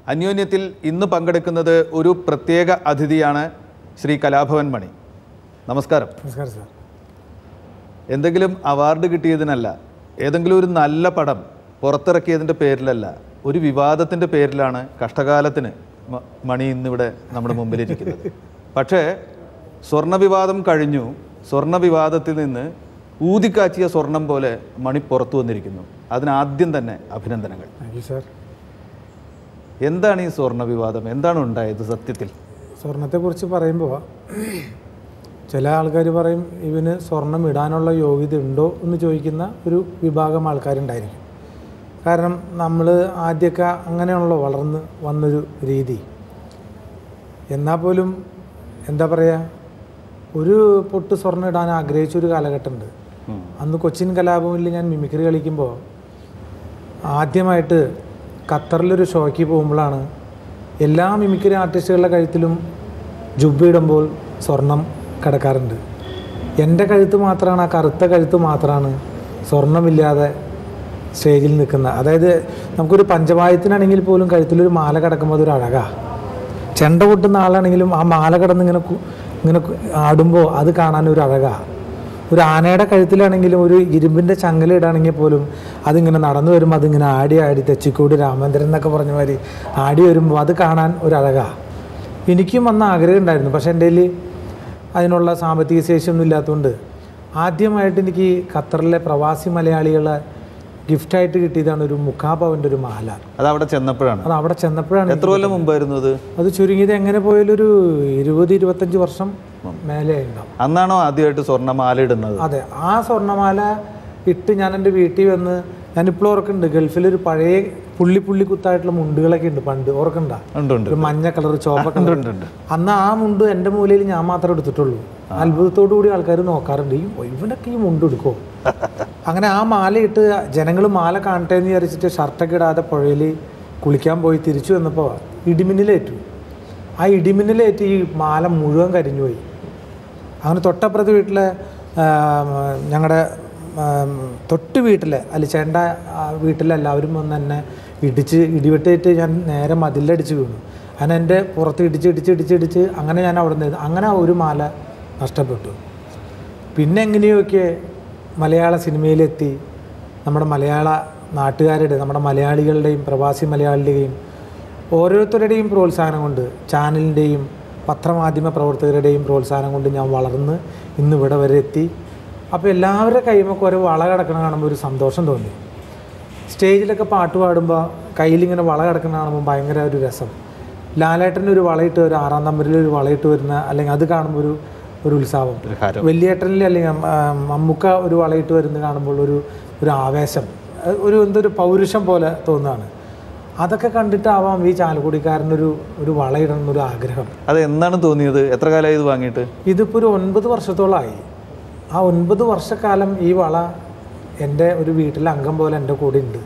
അന്യോന്യത്തിൽ ഇന്ന് പങ്കെടുക്കുന്നത് ഒരു പ്രത്യേക അതിഥിയാണ് ശ്രീ കലാഭവൻ മണി നമസ്കാരം നമസ്കാരം സാർ എന്തെങ്കിലും അവാർഡ് കിട്ടിയതിനല്ല ഏതെങ്കിലും ഒരു നല്ല പടം പുറത്തിറക്കിയതിൻ്റെ പേരിലല്ല ഒരു വിവാദത്തിൻ്റെ പേരിലാണ് കഷ്ടകാലത്തിന് മ- മണി ഇന്നിവിടെ നമ്മുടെ മുമ്പിലിരിക്കുന്നത് പക്ഷേ സ്വർണ്ണ വിവാദം കഴിഞ്ഞു സ്വർണ്ണ വിവാദത്തിൽ നിന്ന് ഊതിക്കാച്ചിയ സ്വർണം പോലെ മണി പുറത്തു വന്നിരിക്കുന്നു അതിനാദ്യം തന്നെ അഭിനന്ദനങ്ങൾ താങ്ക് യു സാർ എന്താണ് ഈ സ്വർണ്ണ വിവാദം എന്താണ് ഉണ്ടായത് സത്യത്തിൽ സ്വർണത്തെക്കുറിച്ച് പറയുമ്പോൾ ചില ആൾക്കാർ പറയും ഇവന് സ്വർണം ഇടാനുള്ള യോഗ്യത ഉണ്ടോ എന്ന് ചോദിക്കുന്ന ഒരു വിഭാഗം ആൾക്കാരുണ്ടായിരിക്കും കാരണം നമ്മൾ ആദ്യമൊക്കെ അങ്ങനെയാണല്ലോ വളർന്ന് വന്നൊരു രീതി എന്നാൽ പോലും എന്താ പറയുക ഒരു പൊട്ട് സ്വർണ്ണം ഇടാൻ ആഗ്രഹിച്ചൊരു കാലഘട്ടമുണ്ട് ഉം. അന്ന് കൊച്ചിൻ കലാഭവനിൽ ഞാൻ മിമിക്രി കളിക്കുമ്പോൾ ആദ്യമായിട്ട് ഖത്തറിലൊരു ഷോയ്ക്ക് പോകുമ്പോഴാണ് എല്ലാ മിമിക്രി ആർട്ടിസ്റ്റുകളുടെ കഴുത്തിലും ജുബ്ബിടുമ്പോൾ സ്വർണം കിടക്കാറുണ്ട് എൻ്റെ കഴുത്ത് മാത്രമാണ് ആ കറുത്ത കഴുത്ത് മാത്രമാണ് സ്വർണ്ണമില്ലാതെ സ്റ്റേജിൽ നിൽക്കുന്നത് അതായത് നമുക്കൊരു പഞ്ചവായത്തിനാണെങ്കിൽ പോലും കഴുത്തിലൊരു മാല കിടക്കുമ്പോൾ അതൊരു അഴകാണ് ചെണ്ട പൊട്ടുന്ന ആളാണെങ്കിലും ആ മാല കിടന്ന് ഇങ്ങനെ കു- ഇങ്ങനെ കു- ആടുമ്പോൾ അത് കാണാൻ ഒരു അഴകാണ് ഒരു ആനയുടെ കഴുത്തിലാണെങ്കിലും ഒരു ഇരുമ്പിൻ്റെ ചങ്ങലിടാണെങ്കിൽ പോലും അതിങ്ങനെ നടന്നു വരുമ്പോൾ അതിങ്ങനെ ആടി ആടി തെച്ചിക്കൂടി രാമേന്ദ്രൻ എന്നൊക്കെ പറഞ്ഞ മാതിരി ആടി വരുമ്പോൾ അത് കാണാൻ ഒരു അഴകാണ് എനിക്കും അന്ന് ആഗ്രഹം ഉണ്ടായിരുന്നു പക്ഷേ എൻ്റെ കയ്യിൽ അതിനുള്ള സാമ്പത്തിക ശേഷിയൊന്നും ഇല്ലാത്തതുകൊണ്ട് ആദ്യമായിട്ട് എനിക്ക് ഖത്തറിലെ പ്രവാസി മലയാളികളെ ഗിഫ്റ്റായിട്ട് കിട്ടിയതാണ് ഒരു മുക്കാപവൻ്റെ ഒരു മാല അത് അവിടെ ചെന്നപ്പോഴാണ് അത് അവിടെ ചെന്നപ്പോഴാണ് എത്ര കൊല്ലം മുമ്പായിരുന്നു അത് അത് ചുരുങ്ങിയത് എങ്ങനെ പോയാലും ഒരു ഇരുപത് ഇരുപത്തഞ്ച് വർഷം മേലെ ഉണ്ടാവും അന്നാണോ ആദ്യമായിട്ട് സ്വർണ്ണമാല ഇടുന്നത് അതെ ആ സ്വർണ്ണമാല ഇട്ട് ഞാൻ എൻ്റെ വീട്ടിൽ വന്ന് ഞാനിപ്പോൾ ഓർക്കുന്നുണ്ട് ഗൾഫിലൊരു പഴയ പുള്ളി പുള്ളി കുത്തായിട്ടുള്ള മുണ്ടുകളൊക്കെ ഉണ്ട് പണ്ട് ഓർക്കണ്ട ഉണ്ട് ഉണ്ട് ഒരു മഞ്ഞ കളർ ചോപ്പ കളർ ഉണ്ട് ഉണ്ട് അന്ന് ആ മുണ്ട് എൻ്റെ മൂലയിൽ ഞാൻ മാത്രമേ എടുത്തിട്ടുള്ളൂ അത്ഭുതത്തോടു കൂടി ആൾക്കാർ നോക്കാറുണ്ട് ഈ ഇവനൊക്കെ ഈ മുണ്ട് എടുക്കുമോ അങ്ങനെ ആ മാലയിട്ട് ജനങ്ങൾ മാല കാണട്ടെ എന്ന് വിചാരിച്ചിട്ട് ഷർട്ടൊക്കെ ഇടാതെ പുഴയിൽ കുളിക്കാൻ പോയി തിരിച്ചു വന്നപ്പോൾ ഇടിമിന്നലേറ്റു ആ ഇടിമിന്നലേറ്റ് ഈ മാല മുഴുവൻ കരിഞ്ഞുപോയി അങ്ങനെ തൊട്ടപ്പുറത്ത് വീട്ടിലെ ഞങ്ങളുടെ തൊട്ട് വീട്ടിലെ അലിച്ചേണ്ട വീട്ടിലെല്ലാവരും വന്ന് എന്നെ ഇടിച്ച് ഇടിവെട്ടേറ്റ് ഞാൻ നേരെ മതിലടിച്ച് വീണു അങ്ങനെ എൻ്റെ പുറത്ത് ഇടിച്ച് ഇടിച്ച് ഇടിച്ച് ഇടിച്ച് അങ്ങനെ ഞാൻ അവിടെ നിന്ന് അങ്ങനെ ആ ഒരു മാല നഷ്ടപ്പെട്ടു പിന്നെ എങ്ങനെയൊക്കെ മലയാള സിനിമയിലെത്തി നമ്മുടെ മലയാള നാട്ടുകാരുടെ നമ്മുടെ മലയാളികളുടെയും പ്രവാസി മലയാളിയുടെയും ഓരോരുത്തരുടെയും പ്രോത്സാഹനം കൊണ്ട് ചാനലിൻ്റെയും പത്രമാധ്യമ പ്രവർത്തകരുടെയും പ്രോത്സാഹനം കൊണ്ട് ഞാൻ വളർന്ന് ഇന്ന് ഇവിടെ വരെ എത്തി അപ്പോൾ എല്ലാവരുടെ കൈമൊക്കെ ഒരു വള കിടക്കണം കാണുമ്പോൾ ഒരു സന്തോഷം തോന്നി സ്റ്റേജിലൊക്കെ പാട്ട് പാടുമ്പോൾ കയ്യിലിങ്ങനെ വള കിടക്കുന്ന കാണുമ്പോൾ ഭയങ്കര ഒരു രസം ലാലേട്ടൻ്റെ ഒരു വളയിട്ട് ഒരു ആറാം നമ്പറിൽ ഒരു വളയിട്ട് വരുന്ന അല്ലെങ്കിൽ അത് കാണുമ്പോൾ ഒരു ഒരു ഉത്സാഹം ഒരു ഹരം വലിയേട്ടനിൽ അല്ലെങ്കിൽ ആ, മമ്മൂക്ക ഒരു വളയിട്ട് വരുന്നത് കാണുമ്പോൾ ഒരു ഒരു ആവേശം അത് ഒരു എന്തൊരു പൗരുഷം പോലെ തോന്നുകയാണ് അതൊക്കെ കണ്ടിട്ടാവാം ഈ ചാലക്കുടിക്കാരനൊരു ഒരു വളയിടണം എന്നൊരു ആഗ്രഹം അത് എന്നാണ് തോന്നിയത് എത്ര കാലമായി ഇത് വാങ്ങിയിട്ട് ഇതിപ്പോൾ ഒരു ഒൻപത് വർഷത്തോളമായി ആ ഒൻപത് വർഷക്കാലം ഈ വള എൻ്റെ ഒരു വീട്ടിലെ അംഗം പോലെ എൻ്റെ കൂടെ ഉണ്ട്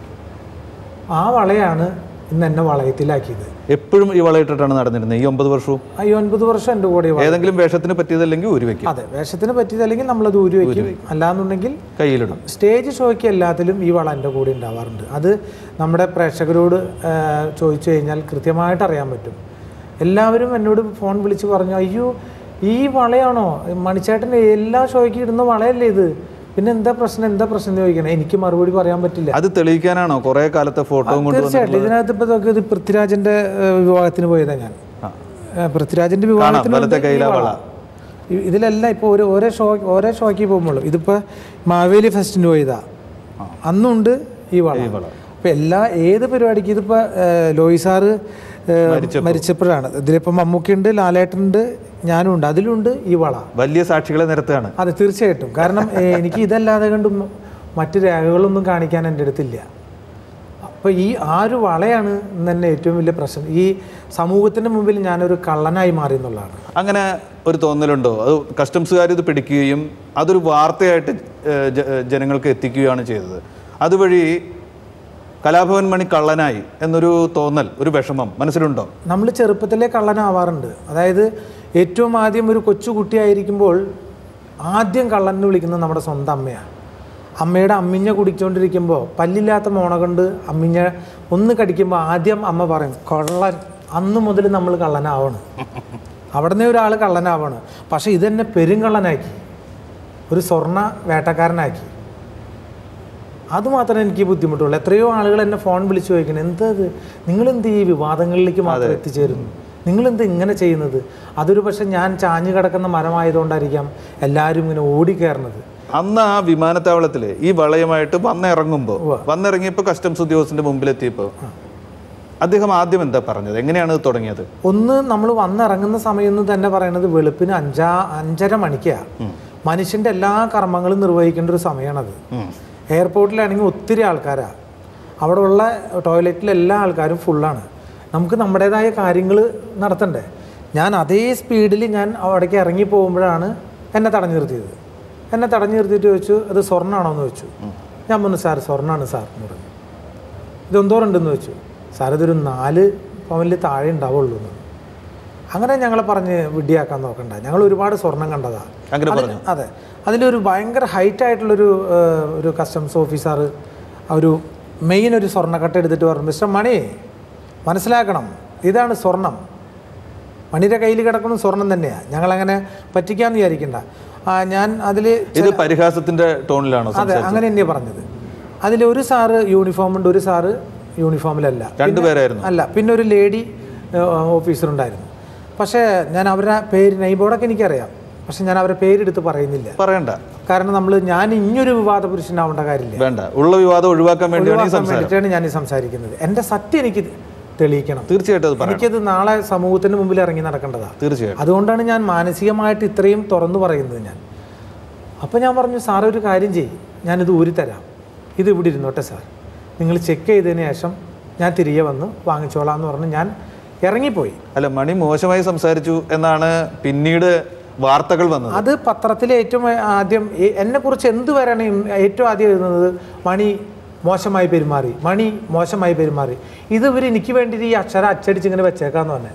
ആ വളയാണ് ഇന്ന് എന്നെ വളയത്തിലാക്കിയത് എപ്പോഴും ഈ വളയിട്ടിട്ടാണ് നടന്നിരുന്നത് ഈ ഒമ്പത് വർഷവും ആ ഈ ഒൻപത് വർഷം എൻ്റെ കൂടെ ഈ വള ഏതെങ്കിലും വേഷത്തിന് പറ്റിയതല്ലെങ്കിൽ ഊരി വെക്കും അതെ വേഷത്തിന് പറ്റിയതല്ലെങ്കിൽ നമ്മളത് ഊരി വയ്ക്കും അല്ലാന്നുണ്ടെങ്കിൽ കയ്യിലിടും സ്റ്റേജ് ഷോയ്ക്ക് എല്ലാത്തിലും ഈ വള എൻ്റെ കൂടെ ഉണ്ടാവാറുണ്ട് അത് നമ്മുടെ പ്രേക്ഷകരോട് ആ, ചോദിച്ചു കഴിഞ്ഞാൽ കൃത്യമായിട്ട് അറിയാൻ പറ്റും എല്ലാവരും എന്നോട് ഫോൺ വിളിച്ച് പറഞ്ഞു അയ്യോ ഈ വളയാണോ മണിച്ചേട്ടൻ എല്ലാ ഷോയ്ക്ക് ഇടുന്ന വളയല്ലേ ഇത് പിന്നെ എന്താ പ്രശ്നം എന്താ പ്രശ്നം എന്ന് ചോദിക്കണേ എനിക്ക് മറുപടി പറയാൻ പറ്റില്ല അത് തെളിയിക്കാനാണോ കുറെ കാലത്തെ ഫോട്ടോയും കൊണ്ട് തീർച്ചയായിട്ടും ഇതിനകത്ത് ഇപ്പോൾ നോക്കി ഇത് പൃഥ്വിരാജിൻ്റെ ആ, വിവാഹത്തിന് പോയതാണ് ഞാൻ ആ. ആ, പൃഥ്വിരാജിൻ്റെ വിവാഹത്തിന് വലത്തെ മുമ്പ് ഈ കയ്യിലാ വള. വള. ഇ- ഇതിലെല്ലാം ഇപ്പോൾ ഒരു ഓരോ ഷോ ഓരോ ഷോയ്ക്ക് പോകുമ്പോൾ ഇതിപ്പോൾ മാവേലി ഫെസ്റ്റിന് പോയതാ അന്നുണ്ട് ഈ വള അപ്പോൾ എല്ലാ ഏത് പരിപാടിക്ക് ഇതിപ്പോൾ ലോയി സാറ് ഏഹ്, മരിച്ചപ്പോഴാണ് ഇതിലിപ്പോൾ മമ്മൂക്കിയുണ്ട് ലാലേട്ടനുണ്ട് ഞാനും ഉണ്ട് അതിലുണ്ട് ഈ വള വലിയ സാക്ഷികളെ നിരത്തുകയാണ് അതെ തീർച്ചയായിട്ടും കാരണം ഏഹ്, എനിക്ക് ഇതല്ലാതെ കണ്ടും മറ്റു രേഖകളൊന്നും കാണിക്കാൻ എൻ്റെ അടുത്തില്ല അപ്പോൾ ഈ ആ ഒരു വളയാണ് ഇന്ന് തന്നെ ഏറ്റവും വലിയ പ്രശ്നം ഈ സമൂഹത്തിൻ്റെ മുമ്പിൽ ഞാനൊരു കള്ളനായി മാറി എന്നുള്ളതാണ് അങ്ങനെ ഒരു തോന്നലുണ്ടോ അത് കസ്റ്റംസുകാർ ഇത് പിടിക്കുകയും അതൊരു വാർത്തയായിട്ട് ഏഹ്, ജ- ഏഹ്, ജനങ്ങൾക്ക് എത്തിക്കുകയാണ് ചെയ്തത് അതുവഴി കലാഭവൻ മണി കള്ളനായി എന്നൊരു തോന്നൽ ഒരു വിഷമം മനസ്സിലുണ്ടോ നമ്മൾ ചെറുപ്പത്തിലെ കള്ളനാവാറുണ്ട് അതായത് ഏറ്റവും ആദ്യം ഒരു കൊച്ചു കുട്ടിയായിരിക്കുമ്പോൾ ആദ്യം കള്ളൻ എന്ന് വിളിക്കുന്നത് നമ്മുടെ സ്വന്തം അമ്മയാണ് അമ്മയുടെ അമ്മിഞ്ഞ കുടിച്ചുകൊണ്ടിരിക്കുമ്പോൾ പല്ലില്ലാത്ത മോണ കൊണ്ട് അമ്മിഞ്ഞ ഒന്ന് കടിക്കുമ്പോൾ ആദ്യം അമ്മ പറയും കള്ളൻ അന്ന് മുതൽ നമ്മൾ കള്ളനാവണം അവിടെ നിന്ന് ഒരാൾ കള്ളനാവണം പക്ഷേ ഇതെന്നെ പെരുങ്കള്ളനാക്കി ഒരു സ്വർണ്ണ വേട്ടക്കാരനാക്കി അതുമാത്രമേ എനിക്ക് ബുദ്ധിമുട്ടുള്ളൂ എത്രയോ ആളുകൾ എന്നെ ഫോൺ വിളിച്ചു ചോദിക്കണം എന്താ ഇത് നിങ്ങളെന്ത് ഈ വിവാദങ്ങളിലേക്ക് മാത്രം എത്തിച്ചേരുന്നു നിങ്ങളെന്ത് ഇങ്ങനെ ചെയ്യുന്നത് അതൊരു പക്ഷെ ഞാൻ ചാഞ്ഞു കിടക്കുന്ന മരമായതുകൊണ്ടായിരിക്കാം എല്ലാവരും ഇങ്ങനെ ഓടിക്കയറുന്നത് അന്ന് ആ വിമാനത്താവളത്തിൽ ഈ വളയമായിട്ട് വന്നിറങ്ങുമ്പോൾ വന്നിറങ്ങിയപ്പോൾ കസ്റ്റംസ് ഉദ്യോഗസ്ഥന്റെ മുമ്പിലെത്തിയപ്പോൾ അദ്ദേഹം ആദ്യം എന്താ പറഞ്ഞത് എങ്ങനെയാണ് ഇത് തുടങ്ങിയത് ഒന്ന് നമ്മൾ വന്നിറങ്ങുന്ന സമയം എന്ന് തന്നെ പറയുന്നത് വെളുപ്പിന് അഞ്ചാ അഞ്ചര മണിക്കാണ് മനുഷ്യൻ്റെ എല്ലാ കർമ്മങ്ങളും നിർവഹിക്കേണ്ട ഒരു സമയമാണത് ഉം. എയർപോർട്ടിലാണെങ്കിൽ ഒത്തിരി ആൾക്കാരാണ് അവിടെ ഉള്ള ടോയ്ലറ്റിൽ എല്ലാ ആൾക്കാരും ഫുള്ളാണ് നമുക്ക് നമ്മുടേതായ കാര്യങ്ങൾ നടത്തണ്ടേ ഞാൻ അതേ സ്പീഡിൽ ഞാൻ അവിടേക്ക് ഇറങ്ങി പോകുമ്പോഴാണ് എന്നെ തടഞ്ഞു നിർത്തിയത് എന്നെ തടഞ്ഞു നിർത്തിയിട്ട് ചോദിച്ചു അത് സ്വർണ്ണമാണോ എന്ന് ചോദിച്ചു ഞാൻ പറഞ്ഞു സാർ സ്വർണ്ണമാണ് സാർ എന്ന് പറഞ്ഞു ഇതെന്തോറുണ്ടെന്ന് ചോദിച്ചു സാർ ഇതൊരു നാല് പവനിൽ താഴെ ഉണ്ടാവുള്ളൂ എന്ന് അങ്ങനെ ഞങ്ങളെ പറഞ്ഞ് വിഡ്ഢിയാക്കാൻ നോക്കണ്ട ഞങ്ങൾ ഒരുപാട് സ്വർണം കണ്ടതാ അങ്ങനെ അതിൽ- പറഞ്ഞു അതെ അതിലൊരു ഭയങ്കര ഹൈറ്റ് ആയിട്ടുള്ളൊരു ഏഹ്, ഒരു കസ്റ്റംസ് ഓഫീസർ ഒരു മെയിൻ ഒരു സ്വർണ്ണക്കട്ട എടുത്തിട്ട് പറഞ്ഞു മിസ്റ്റർ മണി മനസ്സിലാക്കണം ഇതാണ് സ്വർണം മണിയുടെ കയ്യിൽ കിടക്കുന്ന സ്വർണം തന്നെയാണ് ഞങ്ങളങ്ങനെ പറ്റിക്കാന്ന് വിചാരിക്കണ്ട ആ, ഞാൻ അതിൽ ഇത് പരിഹാസത്തിന്റെ ടോണിലാണോ അതെ അങ്ങനെ തന്നെയാണ് പറഞ്ഞത് അതിൽ ഒരു സാറ് യൂണിഫോം ഉണ്ട് ഒരു സാറ് യൂണിഫോമിലല്ല രണ്ടുപേരായിരുന്നു അല്ല പിന്നെ ഒരു ലേഡി ഓഫീസർ ഉണ്ടായിരുന്നു പക്ഷേ ഞാൻ അവരുടെ പേര് നെയ്ബോർഡൊക്കെ എനിക്കറിയാം പക്ഷെ ഞാൻ അവരുടെ പേരെടുത്ത് പറയുന്നില്ല പറയണ്ട കാരണം നമ്മൾ ഞാൻ ഇനിയൊരു വിവാദ പുരുഷനാവേണ്ട കാര്യമില്ല വേണ്ട ഉള്ള വിവാദം ഒഴിവാക്കാൻ വേണ്ടിയാണ് ഈ ഒഴിവാക്കാൻ സംസാരം വേണ്ടിയിട്ടാണ് ഞാൻ ഈ സംസാരിക്കുന്നത് എൻ്റെ സത്യം എനിക്ക് തെളിയിക്കണം തീർച്ചയായിട്ടും അത് പറയാം എനിക്കത് നാളെ സമൂഹത്തിന് മുമ്പിൽ ഇറങ്ങി നടക്കേണ്ടതാണ് തീർച്ചയായിട്ടും അതുകൊണ്ടാണ് ഞാൻ മാനസികമായിട്ട് ഇത്രയും തുറന്നു പറയുന്നത് ഞാൻ അപ്പോൾ ഞാൻ പറഞ്ഞു സാർ ഒരു കാര്യം ചെയ്യും ഞാനിത് ഊരിത്തരാം ഇത് ഇവിടെ ഇരുന്നോട്ടെ സാർ നിങ്ങൾ ചെക്ക് ചെയ്തതിന് ശേഷം ഞാൻ തിരികെ വന്ന് വാങ്ങിച്ചോളാം എന്ന് പറഞ്ഞ് ഞാൻ ഇറങ്ങിപ്പോയി അല്ല മണി മോശമായി സംസാരിച്ചു എന്നാണ് പിന്നീട് വാർത്തകൾ വന്നത് അത് പത്രത്തിൽ ഏറ്റവും ആദ്യം എ- എന്നെക്കുറിച്ച് എന്ത് വരാണ് ഏറ്റവും ആദ്യം എഴുതുന്നത് മണി മോശമായി പെരുമാറി മണി മോശമായി പെരുമാറി ഇത് ഇവർ എനിക്ക് വേണ്ടി ഈ അക്ഷരം അച്ചടിച്ച് ഇങ്ങനെ വെച്ചേക്കാന്ന് പറഞ്ഞത്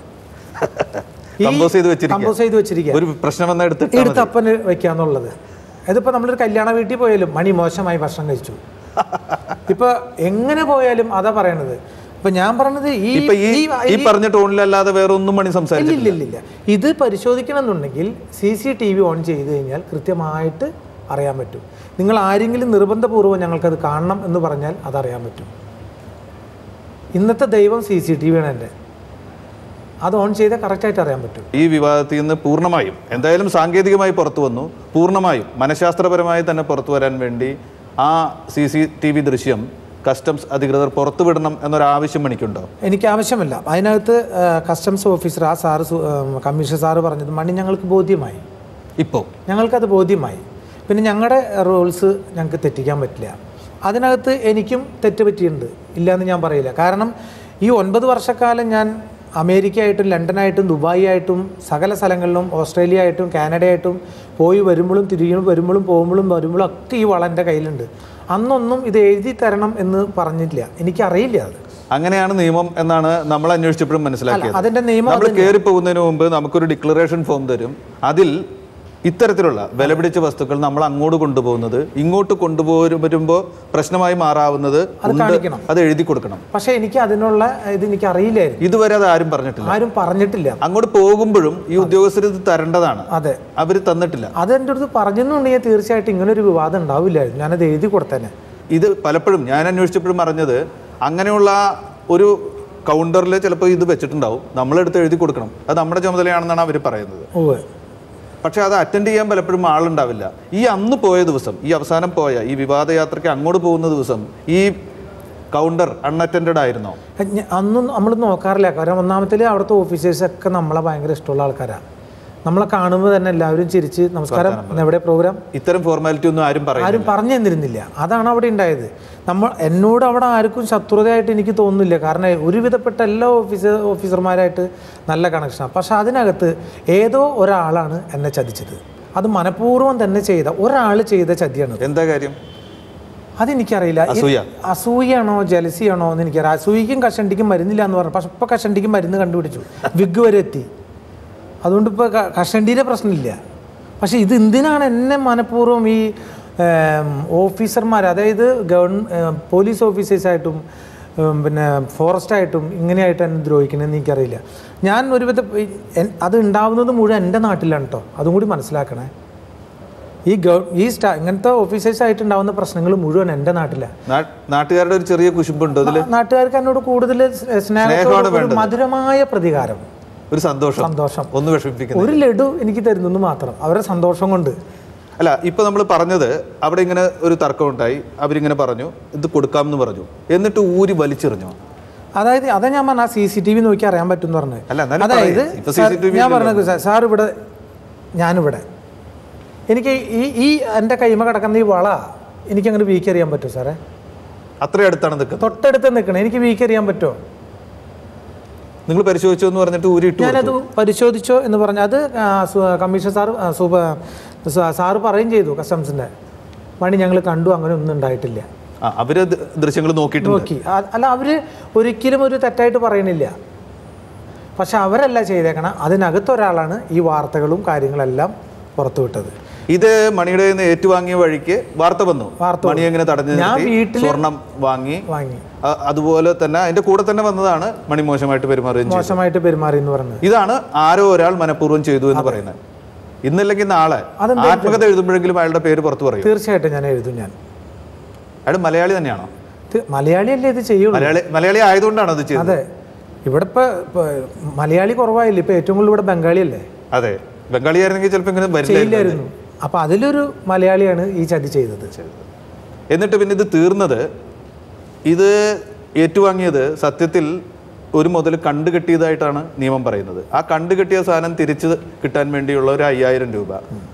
കമ്പോസ് ചെയ്ത് വെച്ചിരിക്കുക കമ്പോസ് ചെയ്ത് വെച്ചിരിക്കുക ഒരു പ്രശ്നം വന്ന എടുത്തിട്ട് എടുത്ത് അപ്പന് വെക്കാന്നുള്ളത് ഇതിപ്പോൾ നമ്മളൊരു കല്യാണ വീട്ടിൽ പോയാലും മണി മോശമായി ഭക്ഷണം കഴിച്ചു ഇപ്പൊ എങ്ങനെ പോയാലും അതാ പറയണത് ഇപ്പൊ ഞാൻ പറഞ്ഞത് ഈ ഇപ്പൊ ഈ ഈ- ഈ പറഞ്ഞ ടോണിലല്ലാതെ വേറെ ഒന്നും മണി സംസാരിച്ചു ഇല്ല ഇല്ല ഇല്ല ഇത് പരിശോധിക്കണമെന്നുണ്ടെങ്കിൽ C C T V on ചെയ്ത് കഴിഞ്ഞാൽ കൃത്യമായിട്ട് അറിയാൻ പറ്റും നിങ്ങൾ ആരെങ്കിലും നിർബന്ധപൂർവ്വം ഞങ്ങൾക്കത് കാണണം എന്ന് പറഞ്ഞാൽ അതറിയാൻ പറ്റും ഇന്നത്തെ ദൈവം സി സി ടി വി ആണ് എൻ്റെ അത് ഓൺ ചെയ്താൽ കറക്റ്റായിട്ട് അറിയാൻ പറ്റും ഈ വിവാദത്തിൽ നിന്ന് പൂർണ്ണമായും എന്തായാലും സാങ്കേതികമായി പുറത്തു വന്നു പൂർണ്ണമായും മനഃശാസ്ത്രപരമായി തന്നെ പുറത്തു വരാൻ വേണ്ടി ആ സി സി ടി വി ദൃശ്യം കസ്റ്റംസ് അധികൃതർ പുറത്തുവിടണം എന്നൊരാവശ്യം മണിക്കുണ്ടോ എനിക്ക് ആവശ്യമില്ല അതിനകത്ത് ആ, കസ്റ്റംസ് ഓഫീസർ ആ സാറ് സു- ആ, കമ്മീഷണർ സാറ് പറഞ്ഞത് മണി ഞങ്ങൾക്ക് ബോധ്യമായി ഇപ്പോൾ ഞങ്ങൾക്കത് ബോധ്യമായി പിന്നെ ഞങ്ങളുടെ റൂൾസ് ഞങ്ങൾക്ക് തെറ്റിക്കാൻ പറ്റില്ല അതിനകത്ത് എനിക്കും തെറ്റ് പറ്റിയിട്ടുണ്ട് ഇല്ലയെന്ന് ഞാൻ പറയില്ല കാരണം ഈ ഒൻപത് വർഷക്കാലം ഞാൻ അമേരിക്കയായിട്ടും ലണ്ടനായിട്ടും ദുബായി ആയിട്ടും സകല സ്ഥലങ്ങളിലും ഓസ്ട്രേലിയ ആയിട്ടും കാനഡ ആയിട്ടും പോയി വരുമ്പോഴും തിരികെ വരുമ്പോഴും പോകുമ്പോഴും വരുമ്പോഴും ഒക്കെ ഈ വള എൻ്റെ കയ്യിലുണ്ട് അന്നൊന്നും ഇത് എഴുതി തരണം എന്ന് പറഞ്ഞില്ല എനിക്കറിയില്ല അത് അങ്ങനെയാണ് നിയമം എന്നാണ് നമ്മൾ അന്വേഷിച്ചപ്പോഴും അല്ല മനസ്സിലാക്കിയത് അതിൻ്റെ നിയമം നമ്മൾ കയറി പോകുന്നതിന് മുമ്പ് നമുക്കൊരു ഡിക്ലറേഷൻ ഫോം തരും അതിൽ ഇത്തരത്തിലുള്ള വിലപിടിച്ച വസ്തുക്കൾ നമ്മൾ അങ്ങോട്ട് കൊണ്ടുപോകുന്നത് ഇങ്ങോട്ട് കൊണ്ടുപോരും വരുമ്പോൾ പ്രശ്നമായി മാറാവുന്നത് ഉണ്ട്. കാണിക്കണം. അത് എഴുതി കൊടുക്കണം പക്ഷേ എനിക്ക് അതിനുള്ള ഇത് എനിക്ക് അറിയില്ലായിരുന്നു ഇതുവരെ അത് ആരും പറഞ്ഞിട്ടില്ല ആരും പറഞ്ഞിട്ടില്ല അങ്ങോട്ട് പോകുമ്പോഴും ഈ ഉദ്യോഗസ്ഥർ ഇത് തരേണ്ടതാണ് അതെ അവർ തന്നിട്ടില്ല അത് എൻ്റെ അടുത്ത് പറഞ്ഞെന്നുണ്ടെങ്കിൽ തീർച്ചയായിട്ടും ഇങ്ങനെ ഒരു വിവാദം ഉണ്ടാവില്ലായിരുന്നു ഞാനത് എഴുതി കൊടുത്തേനെ ഇത് പലപ്പോഴും ഞാൻ അന്വേഷിച്ചപ്പോഴും അറിഞ്ഞത് അങ്ങനെയുള്ള ഒരു കൗണ്ടറിൽ ചിലപ്പോൾ ഇത് വെച്ചിട്ടുണ്ടാവും നമ്മളെടുത്ത് എഴുതി കൊടുക്കണം അത് നമ്മുടെ ചുമതലയാണെന്നാണ് അവർ പറയുന്നത് ഓവ് പക്ഷെ അത് അറ്റൻഡ് ചെയ്യാൻ പലപ്പോഴും ആളുണ്ടാവില്ല ഈ അന്ന് പോയ ദിവസം ഈ അവസാനം പോയ ഈ വിവാദയാത്രയ്ക്ക് അങ്ങോട്ട് പോകുന്ന ദിവസം ഈ കൗണ്ടർ അൺഅറ്റൻഡഡ് ആയിരുന്നോ ഞ- അന്നും നമ്മൾ നോക്കാറില്ല കാരണം ഒന്നാമത്തിൽ അവിടുത്തെ ഓഫീസേഴ്സൊക്കെ നമ്മളെ ഭയങ്കര ഇഷ്ടമുള്ള ആൾക്കാരാണ് നമ്മളെ കാണുമ്പോൾ തന്നെ എല്ലാവരും ചിരിച്ച് നമസ്കാരം ഇന്ന് എവിടെ പ്രോഗ്രാം ഇത്തരം ഫോർമാലിറ്റി ഒന്നും ആരും പറയും ആരും പറഞ്ഞു തന്നിരുന്നില്ല അതാണ് അവിടെ ഉണ്ടായത് നമ്മൾ എന്നോട് അവിടെ ആർക്കും ശത്രുതയായിട്ട് എനിക്ക് തോന്നുന്നില്ല കാരണം ഒരുവിധപ്പെട്ട എല്ലാ ഓഫീസർ ഓഫീസർമാരായിട്ട് നല്ല കണക്ഷനാണ് പക്ഷെ അതിനകത്ത് ഏതോ ഒരാളാണ് എന്നെ ചതിച്ചത് അത് മനഃപൂർവ്വം തന്നെ ചെയ്ത ഒരാൾ ചെയ്ത ചതിയാണ് എന്താ കാര്യം അതെനിക്കറിയില്ല ഈ- അസൂയ. അസൂയാണോ ജലസിയാണോ എന്ന് എനിക്കറിയാം അസൂയക്കും കഷണ്ടിക്കും മരുന്നില്ല എന്ന് പറഞ്ഞു പക്ഷെ ഇപ്പോൾ കഷണ്ടിക്കും മരുന്ന് കണ്ടുപിടിച്ചു വിഗ് വരെ എത്തി അതുകൊണ്ട് ഇപ്പോൾ കഷണ്ടിയുടെ പ്രശ്നമില്ല പക്ഷെ ഇത് എന്തിനാണ് എന്നെ മനഃപൂർവ്വം ഈ ഓഫീസർമാർ അതായത് ഗവൺ ഏം, പോലീസ് ഓഫീസേഴ്സായിട്ടും ഉം, പിന്നെ ഫോറസ്റ്റായിട്ടും ഇങ്ങനെയായിട്ട് എന്നെ ദ്രോഹിക്കണമെന്ന് എനിക്കറിയില്ല ഞാൻ ഒരുവിധ എൻ- അത് ഉണ്ടാവുന്നത് മുഴുവൻ എൻ്റെ നാട്ടിലാണ് കേട്ടോ അതും കൂടി മനസ്സിലാക്കണേ ഈ ഗവ ഈ സ്റ്റാ ഇങ്ങനത്തെ ഓഫീസേഴ്സായിട്ട് ഉണ്ടാവുന്ന പ്രശ്നങ്ങൾ മുഴുവൻ എൻ്റെ നാട്ടിലാണ് നാ- നാട്ടുകാരുടെ ഒരു ചെറിയ കുശുമ്പുണ്ട് അതിൽ നാട്ടുകാർക്ക് എന്നോട് കൂടുതൽ സ്നേഹത്തോടെ സ്നേഹമാണ് ഒരു വേണ്ടത്. മധുരമായ പ്രതികാരം ഒരു സന്തോഷം സന്തോഷം ഒന്ന് വിഷമിപ്പിക്കുന്നു ഒരു ലഡു എനിക്ക് തരുന്നെന്ന് മാത്രം അവരുടെ സന്തോഷം കൊണ്ട് അല്ല ഇപ്പൊ നമ്മൾ പറഞ്ഞത് അവിടെ ഇങ്ങനെ ഒരു തർക്കം ഉണ്ടായി അവരിങ്ങനെ പറഞ്ഞു ഇത് കൊടുക്കാമെന്ന് പറഞ്ഞു എന്നിട്ട് ഊരി വലിച്ചെറിഞ്ഞു അതായത് അതാ ഞാൻ പറഞ്ഞ സി സി ടി വി നോക്കി അറിയാൻ പറ്റും എന്ന് പറഞ്ഞത് അല്ല, എന്നാലും അതായത് പറയ്. ഇപ്പൊ സാർ, CCTV ഞാൻ ഇല്ലല്ലോ. പറഞ്ഞത് സാർ സാർ ഇവിടെ ഞാനിവിടെ എനിക്ക് ഈ ഈ എൻ്റെ കൈമ കിടക്കുന്ന ഈ വള എനിക്ക് അങ്ങനെ വീക്ക് അറിയാൻ പറ്റുമോ സാറേ അത്ര അടുത്താണ് നിൽക്കുന്നത് തൊട്ടടുത്ത് നിൽക്കണം എനിക്ക് വീക്ക് അറിയാൻ പറ്റുമോ നിങ്ങൾ പരിശോധിച്ചു എന്ന് പറഞ്ഞിട്ട് ഊരി ഇട്ടു ഞാനത് പരിശോധിച്ചോ എന്ന് പറഞ്ഞു അത് ആ, സു- കമ്മീഷൻ സാർ ആ, സൂപ്പ സാ- സാറ് പറയും ചെയ്തു കസ്റ്റംസിൻ്റെ പണി ഞങ്ങൾ കണ്ടു അങ്ങനെ ഒന്നും ഉണ്ടായിട്ടില്ല ആ അവര് ദൃശ്യങ്ങൾ നോക്കിയിട്ടുണ്ട് നോക്കി ആ- അല്ല അവർ ഒരിക്കലും ഒരു തെറ്റായിട്ട് പറയണില്ല പക്ഷെ അവരല്ല ചെയ്തേക്കണം അതിനകത്ത് ഒരാളാണ് ഈ വാർത്തകളും കാര്യങ്ങളെല്ലാം പുറത്തുവിട്ടത് ഇത് മണിയുടെ കയ്യിൽ നിന്ന് ഏറ്റുവാങ്ങിയ വഴിക്ക് വാർത്ത വന്നു വാർത്ത മണി എങ്ങനെ തടഞ്ഞു ഞാൻ നിർത്തി, വീട്ടില് സ്വർണം വാങ്ങി വാങ്ങി അ- അതുപോലെ തന്നെ അതിന്റെ കൂടെ തന്നെ വന്നതാണ് മണി മോശമായിട്ട് പെരുമാറുകയും ചെയ്തു മോശമായിട്ട് പെരുമാറി എന്ന് പറഞ്ഞത് ഇതാണ് ആരോ ഒരാൾ മനഃപൂർവ്വം ചെയ്തു എന്ന് പറയുന്നത് ഇന്നല്ലെങ്കിൽ നാളെ അതെന്താ ആത്മകഥ എഴുതുമ്പോഴെങ്കിലും അയാളുടെ പേര് പുറത്തു പറയും തീർച്ചയായിട്ടും ഞാൻ എഴുതും ഞാൻ അയാൾ മലയാളി തന്നെയാണോ തി- മലയാളിയല്ലേ ഇത് ചെയ്യുള്ളൂ മലയാളി മലയാളി ആയതുകൊണ്ടാണ് അത് ചെയ്തത് അതെ ഇവിടെ ഇപ്പൊ ഇപ്പൊ മലയാളി കുറവായില്ല ഇപ്പൊ ഏറ്റവും കൂടുതൽ ഇവിടെ ബംഗാളിയല്ലേ അതെ ബംഗാളി ആയിരുന്നെങ്കിൽ ചിലപ്പോൾ ഇങ്ങനെ വരില്ലായിരുന്നു ചെയ്യില്ലായിരുന്നു അപ്പൊ അതിലൊരു മലയാളിയാണ് ഈ ചതി ചെയ്തത് എന്നിട്ട് പിന്നെ ഇത് തീർന്നത് ഇത് ഏറ്റുവാങ്ങിയത് സത്യത്തിൽ ഒരു മുതൽ കണ്ടു കെട്ടിയതായിട്ടാണ് നിയമം പറയുന്നത് ആ കണ്ടു കെട്ടിയ സാധനം തിരിച്ച് കിട്ടാൻ വേണ്ടിയുള്ള ഒരു അയ്യായിരം രൂപ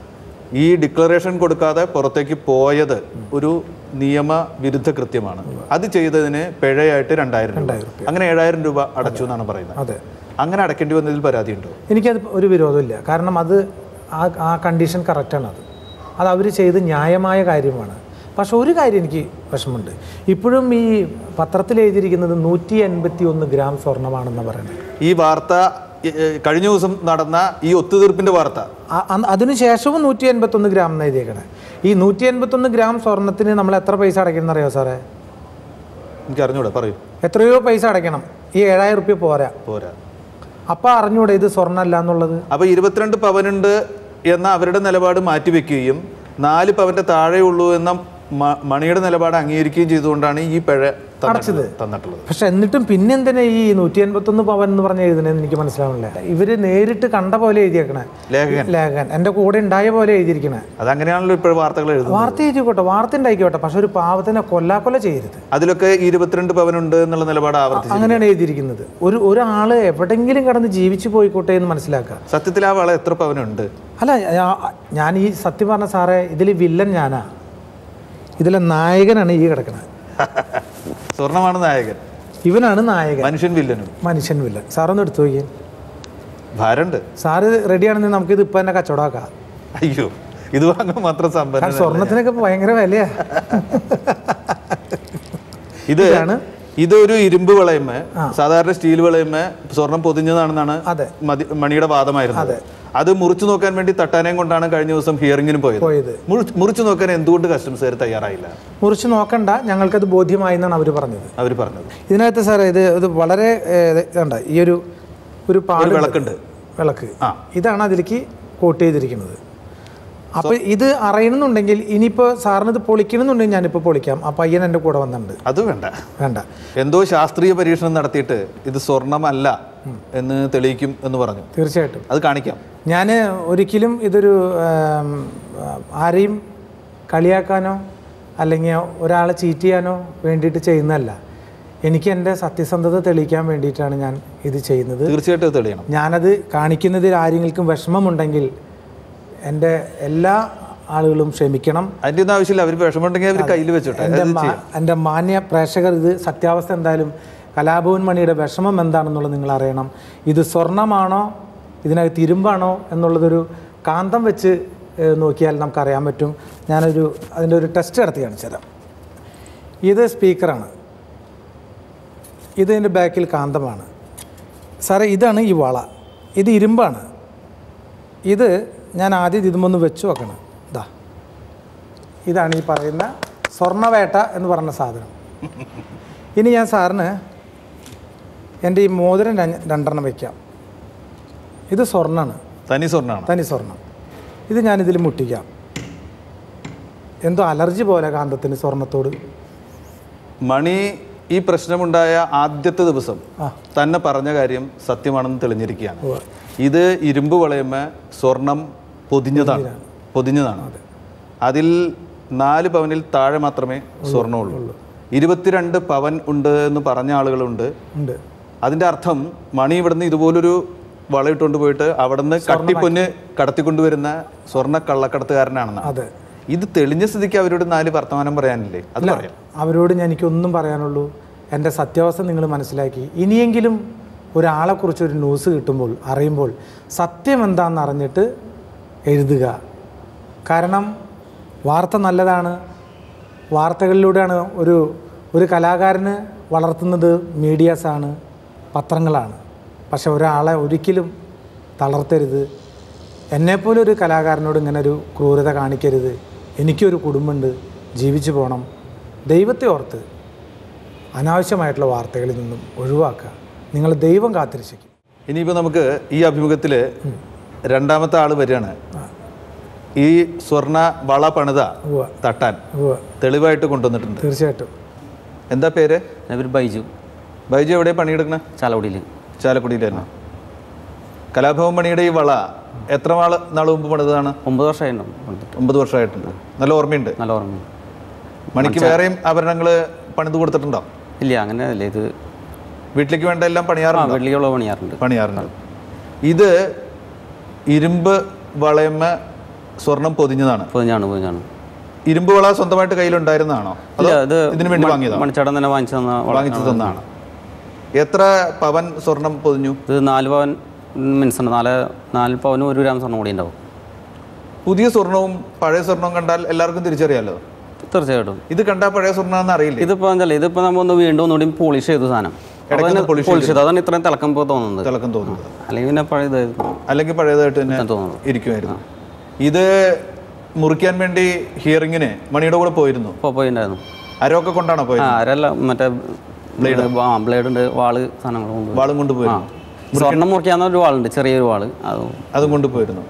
ഈ ഡിക്ലറേഷൻ കൊടുക്കാതെ പുറത്തേക്ക് പോയത് ഒരു നിയമവിരുദ്ധ കൃത്യമാണ് അത് ചെയ്തതിന് പിഴയായിട്ട് രണ്ടായിരം രൂപ അങ്ങനെ ഏഴായിരം രൂപ അടച്ചു എന്നാണ് പറയുന്നത് അതെ അങ്ങനെ അടയ്ക്കേണ്ടി വന്നതിൽ പരാതിയുണ്ടോ എനിക്കത് ഒരു വിരോധമില്ല കാരണം അത് ആ ആ കണ്ടീഷൻ കറക്റ്റാണ് അത് അത് അവർ ചെയ്ത് ന്യായമായ കാര്യമാണ് പക്ഷെ ഒരു കാര്യം എനിക്ക് വിഷമമുണ്ട് ഇപ്പോഴും ഈ പത്രത്തിൽ എഴുതിയിരിക്കുന്നത് നൂറ്റി എൺപത്തി ഒന്ന് ഗ്രാം സ്വർണ്ണമാണെന്ന് പറയുന്നത് ഈ വാർത്ത എ, എ, കഴിഞ്ഞ ദിവസം നടന്ന ഈ ഒത്തുതീർപ്പിന്റെ വാർത്ത ആ- അന്ന് അതിനുശേഷവും നൂറ്റി എൺപത്തൊന്ന് ഗ്രാം എന്ന് എഴുതിയേക്കണേ ഈ നൂറ്റി എൺപത്തൊന്ന് ഗ്രാം സ്വർണത്തിന് നമ്മൾ എത്ര പൈസ അടയ്ക്കണം അറിയോ സാറേ എനിക്ക് അറിഞ്ഞൂടെ പറയൂ എത്രയോ പൈസ അടയ്ക്കണം ഈ ഏഴായിരം റുപ്യ പോരാ പോരാ അപ്പം അറിഞ്ഞൂടെ ഇത് സ്വർണ്ണമല്ല എന്നുള്ളത് അപ്പൊ ഇരുപത്തിരണ്ട് പവനുണ്ട് എന്ന അവരുടെ നിലപാട് മാറ്റിവെക്കുകയും നാല് പവന്റെ താഴെയുള്ളൂ എന്ന മ- മണിയുടെ നിലപാട് അംഗീകരിക്കുകയും ചെയ്തുകൊണ്ടാണ് ഈ പിഴ തന്നിട്ടുള്ളത് തന്നിട്ടുള്ളത് പക്ഷെ എന്നിട്ടും പിന്നെ എന്തിനാ ഈ നൂറ്റി എൺപത്തൊന്ന് പവൻ എന്ന് പറഞ്ഞ എഴുതണെന്ന് എനിക്ക് മനസ്സിലാവുന്നില്ല ഇവര് നേരിട്ട് കണ്ട പോലെ എഴുതിയേക്കണേ ലേഖകൻ ലേഖൻ എൻ്റെ കൂടെ ഉണ്ടായ പോലെ എഴുതിയിരിക്കണേ അതങ്ങനെയാണല്ലോ ഇപ്പോൾ വാർത്തകൾ എഴുതുന്നത് വാർത്ത എഴുതിക്കോട്ടെ വാർത്ത ഉണ്ടായിക്കോട്ടെ പക്ഷെ ഒരു പാവത്തിനെ കൊല്ലാക്കൊല ചെയ്യരുത് അതിലൊക്കെ ഈ ഇരുപത്തിരണ്ട് പവനുണ്ട് എന്നുള്ള നിലപാട് ആവർത്തിച്ചു അങ്ങനെയാണ് എഴുതിയിരിക്കുന്നത് ഒരു ഒരാൾ എവിടെങ്കിലും കിടന്ന് ജീവിച്ചു പോയിക്കോട്ടെ എന്ന് മനസ്സിലാക്കുക സത്യത്തിൽ ആ വള എത്ര പവനുണ്ട് അല്ല ഞാ- ഞാൻ ഈ സത്യം പറഞ്ഞ സാറേ ഇതിൽ വില്ലൻ ഞാനാ ഇതിലെ നായകനാണ് ഈ കിടക്കുന്നത് സ്വർണമാണ് നായകൻ ഇവനാണ് നായകൻ മനുഷ്യൻ വില്ലനും മനുഷ്യൻ വില്ലൻ സാറൊന്ന് എടുത്തു നോക്കിയേ ഭാരണ്ട് സാറ് റെഡിയാണെന്ന് നമുക്കിത് ഇപ്പം തന്നെ കച്ചവടമാക്കാം അയ്യോ ഇത് വാങ്ങാൻ മാത്രം സമ്പന്ന കാരണം സ്വർണത്തിനൊക്കെ ഇപ്പൊ ഭയങ്കര വിലയാ ഇത് ഇതാണ് ഇതൊരു ഇരുമ്പ് വിളയമ്മ സാധാരണ സ്റ്റീൽ വിളയമ്മ സ്വർണം പൊതിഞ്ഞതാണെന്നാണ് അതെ. മതി- മണിയുടെ വാദമായിരുന്നത് അത് മുറിച്ചു നോക്കാൻ വേണ്ടി തട്ടാനയും കൊണ്ടാണ് കഴിഞ്ഞ ദിവസം ഹിയറിംഗിന് പോയത് പോയത് മുറി- മുറിച്ചു നോക്കാൻ എന്തുകൊണ്ട് കസ്റ്റംസുകാർ തയ്യാറായില്ല മുറിച്ച് നോക്കണ്ട ഞങ്ങൾക്കത് ബോധ്യമായി എന്നാണ് അവർ പറഞ്ഞത് അവർ പറഞ്ഞത് ഇതിനകത്ത് സാറേ ഇത് ഇത് വളരെ ഏഹ്, ഇതുണ്ട് ഈ ഒരു ഒരു പാട് വിളക്കുണ്ട് വിളക്ക് ആ. ഇതാണ് അതിലേക്ക് കോട്ട് ചെയ്തിരിക്കുന്നത് അപ്പോൾ ഇത് അറിയണമെന്നുണ്ടെങ്കിൽ ഇനിയിപ്പോൾ സാറിന് ഇത് പൊളിക്കണമെന്നുണ്ടെങ്കിൽ ഞാനിപ്പോൾ പൊളിക്കാം ആ പയ്യൻ എൻ്റെ കൂടെ വന്നിട്ടുണ്ട് അത് വേണ്ട വേണ്ട എന്തോ ശാസ്ത്രീയ പരീക്ഷണം നടത്തിയിട്ട് ഇത് സ്വർണമല്ല എന്ന് തെളിയിക്കും എന്ന് പറഞ്ഞു തീർച്ചയായിട്ടും അത് കാണിക്കാം ഞാൻ ഒരിക്കലും ഇതൊരു ആം, ആരെയും കളിയാക്കാനോ അല്ലെങ്കിൽ ഒരാളെ ചീറ്റ് ചെയ്യാനോ വേണ്ടിയിട്ട് ചെയ്യുന്നതല്ല എനിക്ക് എൻ്റെ സത്യസന്ധത തെളിയിക്കാൻ വേണ്ടിയിട്ടാണ് ഞാൻ ഇത് ചെയ്യുന്നത് തീർച്ചയായിട്ടും അത് തെളിയണം ഞാനത് കാണിക്കുന്നതിൽ ആരെങ്കിലും വിഷമമുണ്ടെങ്കിൽ എൻ്റെ എല്ലാ ആളുകളും ക്ഷമിക്കണം അതിൻ്റെ ഒന്നും ആവശ്യമില്ല അവർ വിഷമമുണ്ടെങ്കിൽ അവർ കയ്യിൽ വെച്ചോട്ടെ എൻ്റെ അത് മാ- എൻ്റെ മാന്യ പ്രേക്ഷകർ ഇത് സത്യാവസ്ഥ എന്തായാലും കലാഭവൻ മണിയുടെ വിഷമം എന്താണെന്നുള്ളത് നിങ്ങൾ അറിയണം ഇത് സ്വർണമാണോ ഇതിനകത്ത് ഇരുമ്പാണോ എന്നുള്ളതൊരു കാന്തം വെച്ച് ഏഹ്, നോക്കിയാൽ നമുക്കറിയാൻ പറ്റും ഞാനൊരു അതിൻ്റെ ഒരു ടെസ്റ്റ് നടത്തി കാണിച്ചു തരാം ഇത് സ്പീക്കറാണ് ഇത് ഇതിൻ്റെ ബാക്കിൽ കാന്തമാണ് സാറേ ഇതാണ് ഈ വള ഇത് ഇരുമ്പാണ് ഇത് ഞാൻ ആദ്യം ഇതുമൊന്ന് വെച്ച് വെക്കണം ഇതാ ഇതാണ് ഈ പറയുന്ന സ്വർണ്ണവേട്ട എന്ന് പറഞ്ഞ സാധനം ഇനി ഞാൻ സാറിന് എൻ്റെ ഈ മോതിരം ര- രണ്ടെണ്ണം വയ്ക്കാം ഇത് സ്വർണ്ണമാണ് തനി സ്വർണ്ണമാണ് തനി സ്വർണം ഇത് ഞാനിതിൽ മുട്ടിക്കാം എന്തോ അലർജി പോലെ കാന്തത്തിന് സ്വർണത്തോട് മണി ഈ പ്രശ്നമുണ്ടായ ആദ്യത്തെ ദിവസം ആ. തന്നെ പറഞ്ഞ കാര്യം സത്യമാണെന്ന് തെളിഞ്ഞിരിക്കുകയാണ് ഉവ്വ്. ഇത് ഇരുമ്പ് വളയമ്മ സ്വർണം പൊതിഞ്ഞതാണ് പൊതിഞ്ഞതാണ് അതിൽ നാല് പവനിൽ താഴെ മാത്രമേ സ്വർണ്ണമുള്ളൂ ഇരുപത്തിരണ്ട് പവൻ ഉണ്ട് എന്ന് പറഞ്ഞ ആളുകളുണ്ട് ഉണ്ട് അതിന്റെ അർത്ഥം മണി ഇവിടുന്ന് ഇതുപോലൊരു വളയിട്ടുകൊണ്ട് പോയിട്ട് അവിടുന്ന് കട്ടിപ്പൊന്ന് കടത്തിക്കൊണ്ടുവരുന്ന സ്വർണ്ണ കള്ളക്കടത്തുകാരനാണെന്നാണ് അതെ ഇത് തെളിഞ്ഞ സ്ഥിതിക്ക് അവരോട് നാല് വർത്തമാനം പറയാനില്ലേ അത് പറയാം അവരോട് ഞാൻ എനിക്കൊന്നും പറയാനുള്ളൂ എൻ്റെ സത്യാവസ്ഥ നിങ്ങൾ മനസ്സിലാക്കി ഇനിയെങ്കിലും ഒരാളെക്കുറിച്ച് ഒരു ന്യൂസ് കിട്ടുമ്പോൾ അറിയുമ്പോൾ സത്യം എന്താണെന്ന് അറിഞ്ഞിട്ട് എഴുതുക കാരണം വാർത്ത നല്ലതാണ് വാർത്തകളിലൂടെയാണ് ഒരു ഒരു കലാകാരന് വളർത്തുന്നത് മീഡിയാസാണ് പത്രങ്ങളാണ് പക്ഷെ ഒരാളെ ഒരിക്കലും തളർത്തരുത് എന്നെപ്പോലെ ഒരു കലാകാരനോട് ഇങ്ങനെ ഒരു ക്രൂരത കാണിക്കരുത് എനിക്കൊരു കുടുംബമുണ്ട് ജീവിച്ചു പോകണം ദൈവത്തെ ഓർത്ത് അനാവശ്യമായിട്ടുള്ള വാർത്തകളിൽ നിന്നും ഒഴിവാക്കുക നിങ്ങൾ ദൈവം കാത്തിരിക്കും ഇനിയിപ്പോൾ നമുക്ക് ഈ അഭിമുഖത്തിൽ രണ്ടാമത്തെ ആൾ വരികയാണ് ഈ സ്വർണ്ണ വള പണിത ഉവ്വ തട്ടാൻ ഉവ്വ തെളിവായിട്ട് കൊണ്ടുവന്നിട്ടുണ്ട് തീർച്ചയായിട്ടും എന്താ പേര് എൻ്റെ പേര് ബൈജു ബൈജു എവിടെ പണിയെടുക്കണേ ചാലക്കുടിയിൽ ചാലക്കുടിയിൽ തന്നെ കലാഭവൻ മണിയുടെ ഈ വള എത്ര നാൾ നാൾ മുമ്പ് പണിതാണ് ഒമ്പത് വർഷമായിട്ടുണ്ടാവും പണിതിട്ട് ഒമ്പത് വർഷമായിട്ടുണ്ട് നല്ല ഓർമ്മയുണ്ട് നല്ല ഓർമ്മ മണിക്ക് വേറെയും ആഭരണങ്ങൾ പണിത് കൊടുത്തിട്ടുണ്ടോ ഇല്ല അങ്ങനെ അല്ല ഇത് വീട്ടിലേക്ക് വേണ്ട എല്ലാം ആ പണിയാറുണ്ടോ വെള്ളിയുള്ള പണിയാറുണ്ട് പണിയാറുണ്ട് ഇത് ഇരുമ്പ് വളയമ്മ സ്വർണം പൊതിഞ്ഞതാണ് പൊതിഞ്ഞാണ് പൊതിഞ്ഞാണ് ഇരുമ്പ് വള സ്വന്തമായിട്ട് കയ്യിലുണ്ടായിരുന്നതാണോ അതോ ഇല്ല ഇത് ഇതിനു വേണ്ടി വാങ്ങിയതാണോ മണിച്ചേട്ടൻ തന്നെ വാങ്ങിച്ചു തന്ന വള- വാങ്ങിച്ചു തന്നതാണ് എത്ര പവൻ സ്വർണം പൊതിഞ്ഞു ഇത് നാല് പവൻ മീൻസ് ഉണ്ട് നാല് നാല് പവനും ഒരു ഗ്രാം സ്വർണ്ണം കൂടി ഉണ്ടാവും പുതിയ സ്വർണവും പഴയ സ്വർണവും കണ്ടാൽ എല്ലാവർക്കും തിരിച്ചറിയാലോ തീർച്ചയായിട്ടും ഇത് കണ്ടാൽ പഴയ സ്വർണ്ണമെന്ന് അറിയില്ലേ ഇതിപ്പോൾ എന്താ ഇതിപ്പോൾ നമ്മൾ ഒന്ന് വീണ്ടും ഒന്നുകൂടി പോളിഷ് ചെയ്ത സാധനം ഇടയ്ക്കൊന്ന് polish പോളിഷ് ചെയ്തു അതാണ് ഇത്രയും തിളക്കം ഇപ്പോൾ തോന്നുന്നത് തിളക്കം തോന്നുന്നത് അല്ലെങ്കിൽ പിന്നെ പഴയതായിരുന്നു അല്ലെങ്കിൽ പഴയതായിട്ട് തന്നെ തോന്നുന്നു ഇരിക്കുമായിരുന്നു ഇത് മുറിക്കാൻ വേണ്ടി ഹിയറിങ്ങിന് മണിയുടെ കൂടെ പോയിരുന്നു ഇപ്പോൾ പോയിട്ടുണ്ടായിരുന്നു അരൊക്കെ കൊണ്ടാണോ ആ പോയത് ആരല്ല മറ്റേ ആ ബ്ലേഡ് ഉണ്ട് വാള് സാധനങ്ങൾ കൊണ്ട് വാളും കൊണ്ട് ആ പോയിരുന്നു സ്വർണം മുറിക്കാവുന്ന ഒരു വാളുണ്ട് ചെറിയൊരു വാള് അത് അതും കൊണ്ട് പോയിരുന്നു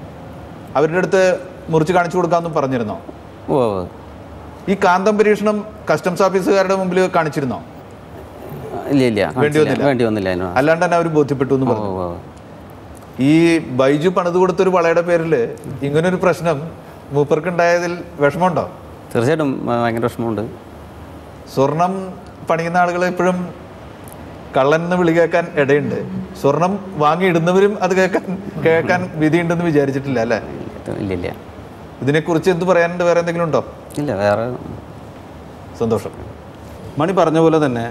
അവരുടെ അടുത്ത് മുറിച്ച് കാണിച്ചു കൊടുക്കാമെന്നും പറഞ്ഞിരുന്നോ ഓ ഓ. ഈ കാന്തം പരീക്ഷണം കസ്റ്റംസ് ഓഫീസുകാരുടെ മുമ്പിൽ കാണിച്ചിരുന്നോ ഇല്ല ഇല്ല കാണിച്ചില്ല. വേണ്ടി വന്നില്ല അതിന് അല്ലാണ്ട് തന്നെ അവർ ബോധ്യപ്പെട്ടു എന്ന് ഓ പറഞ്ഞു ഓ ഈ ബൈജു പണിത് കൊടുത്തൊരു വളയുടെ പേരിൽ ഇങ്ങനൊരു പ്രശ്നം മൂപ്പർക്കുണ്ടായതിൽ വിഷമമുണ്ടോ തീർച്ചയായിട്ടും ആ, ഭയങ്കര വിഷമമുണ്ട് സ്വർണം പണിയുന്ന ആളുകൾ എപ്പോഴും കള്ളൻ എന്ന് വിളി കേൾക്കാൻ ഇടയുണ്ട് സ്വർണം വാങ്ങിയിടുന്നവരും അത് കേൾക്കാൻ കേൾക്കാൻ വിധിയുണ്ടെന്ന് വിചാരിച്ചിട്ടില്ല അല്ലേ ഇല്ല ഇല്ല ഇതിനെക്കുറിച്ച് എന്ത് പറയാനുണ്ട് വേറെ എന്തെങ്കിലും ഉണ്ടോ ഇല്ല വേറെ സന്തോഷം മണി പറഞ്ഞ പോലെ തന്നെ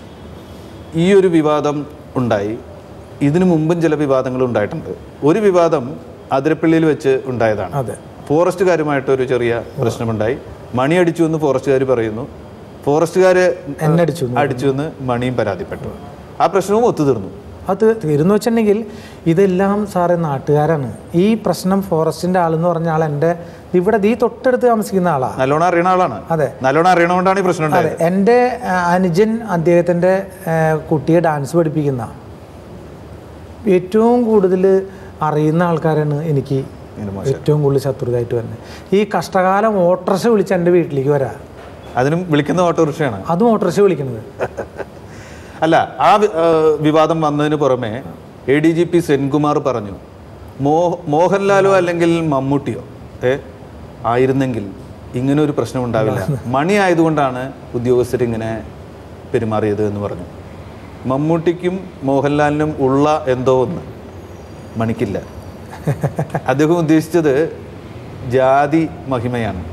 ഈ ഒരു വിവാദം ഉണ്ടായി ഇതിനു മുമ്പും ചില വിവാദങ്ങൾ ഉണ്ടായിട്ടുണ്ട് ഒരു വിവാദം അതിരപ്പള്ളിയിൽ വെച്ച് ഉണ്ടായതാണ് അതെ ഫോറസ്റ്റുകാരുമായിട്ട് ഒരു ചെറിയ പ്രശ്നമുണ്ടായി മണി അടിച്ചു എന്ന് ഫോറസ്റ്റുകാർ പറയുന്നു ഫോറസ്റ്റുകാർ എന്നെ അടിച്ചു അടിച്ചു എന്ന് മണിയും പരാതിപ്പെട്ടു ആ പ്രശ്നവും ഒത്തുതീർന്നു അത് തീർന്നു വെച്ചിട്ടുണ്ടെങ്കിൽ ഇതെല്ലാം സാറേ നാട്ടുകാരാണ് ഈ പ്രശ്നം ഫോറസ്റ്റിൻ്റെ ആളെന്ന് പറഞ്ഞ ആൾ എൻ്റെ ഇവിടെ ഈ തൊട്ടടുത്ത് താമസിക്കുന്ന ആളാണ് നല്ലോണം അറിയണ ആളാണ് അതെ നല്ലോണം അറിയണോണ്ടാണ് ഈ പ്രശ്നം ഉണ്ടായത് അതെ എൻ്റെ ആ, അനുജൻ അദ്ദേഹത്തിൻ്റെ ആ, കുട്ടിയെ ഡാൻസ് പഠിപ്പിക്കുന്ന ഏറ്റവും കൂടുതൽ അറിയുന്ന ആൾക്കാരാണ് എനിക്ക് ഇങ്ങനെ ഏറ്റവും കൂടുതൽ ശത്രുതായിട്ട് വരുന്നത് ഈ കഷ്ടകാലം ഓട്ടോറിക്ഷ വിളിച്ച് എൻ്റെ വീട്ടിലേക്ക് വരാം അതിനും വിളിക്കുന്ന ഓട്ടോറിക്ഷയാണ് അതും ഓട്ടോറിക്ഷ വിളിക്കുന്നത് അല്ല ആ വി- ആ, വിവാദം വന്നതിന് പുറമെ A D G P Senkumar പറഞ്ഞു മോ മോഹൻലാലോ അല്ലെങ്കിൽ മമ്മൂട്ടിയോ ഏ ആയിരുന്നെങ്കിൽ ഇങ്ങനെ ഒരു പ്രശ്നം ഉണ്ടാവില്ല മണി ആയതുകൊണ്ടാണ് ഉദ്യോഗസ്ഥർ ഇങ്ങനെ പെരുമാറിയത് എന്ന് പറഞ്ഞു മമ്മൂട്ടിക്കും മോഹൻലാലിനും ഉള്ള എന്തോ ഒന്ന് മണിക്കില്ല അദ്ദേഹം ഉദ്ദേശിച്ചത് ജാതി മഹിമയാണ്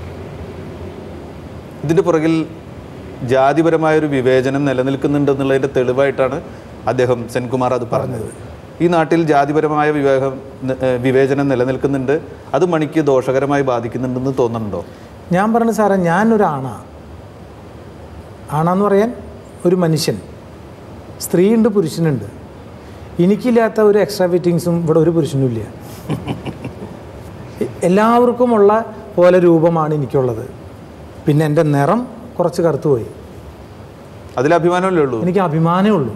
ഇതിൻ്റെ പുറകിൽ ജാതിപരമായൊരു വിവേചനം നിലനിൽക്കുന്നുണ്ടെന്നുള്ളതിൻ്റെ തെളിവായിട്ടാണ് അദ്ദേഹം സെൻകുമാർ അത് പറഞ്ഞത് ഈ നാട്ടിൽ ജാതിപരമായ വിവേകം ന- ഏഹ് വിവേചനം നിലനിൽക്കുന്നുണ്ട് അത് മണിക്ക് ദോഷകരമായി ബാധിക്കുന്നുണ്ടെന്ന് തോന്നുന്നുണ്ടോ ഞാൻ പറഞ്ഞു സാറേ ഞാനൊരു ആണാ ആണാന്ന് പറയാൻ ഒരു മനുഷ്യൻ സ്ത്രീയുണ്ട് പുരുഷനുണ്ട് എനിക്കില്ലാത്ത ഒരു എക്സ്ട്രാ ഫിറ്റിങ്സും ഇവിടെ ഒരു പുരുഷനും ഇല്ല എല്ലാവർക്കുമുള്ള പോലെ രൂപമാണ് എനിക്കുള്ളത് പിന്നെ എൻ്റെ നിറം കുറച്ച് കറുത്തു പോയി അതിൽ അഭിമാനമല്ലേ ഉള്ളൂ എനിക്ക് അഭിമാനമേ ഉള്ളൂ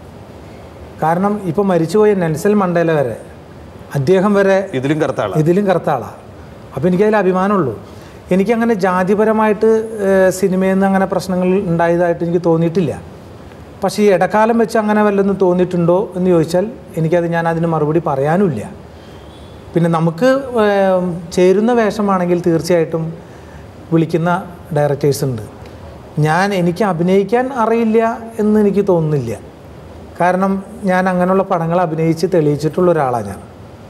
കാരണം ഇപ്പോൾ മരിച്ചുപോയ നെൽസൽ മണ്ടേല വരെ അദ്ദേഹം വരെ ഇതിലും കറുത്ത ആളാ ഇതിലും കറുത്ത ആളാണ് അപ്പോൾ എനിക്കതിൽ അഭിമാനമുള്ളൂ എനിക്കങ്ങനെ ജാതിപരമായിട്ട് ഏഹ്, സിനിമയിൽ നിന്ന് അങ്ങനെ പ്രശ്നങ്ങൾ ഉണ്ടായതായിട്ട് എനിക്ക് തോന്നിയിട്ടില്ല പക്ഷേ ഈ ഇടക്കാലം വെച്ച് അങ്ങനെ വല്ലതും തോന്നിയിട്ടുണ്ടോ എന്ന് ചോദിച്ചാൽ എനിക്കത് ഞാൻ അതിന് മറുപടി പറയാനുമില്ല പിന്നെ നമുക്ക് ഏം, ചേരുന്ന വേഷമാണെങ്കിൽ തീർച്ചയായിട്ടും വിളിക്കുന്ന ഡയറക്ടേഴ്സ് ഉണ്ട് ഞാൻ എനിക്ക് അഭിനയിക്കാൻ അറിയില്ല എന്ന് എനിക്ക് തോന്നുന്നില്ല കാരണം ഞാൻ അങ്ങനെയുള്ള പടങ്ങൾ അഭിനയിച്ച് തെളിയിച്ചിട്ടുള്ള ഒരാളാണ് ഞാൻ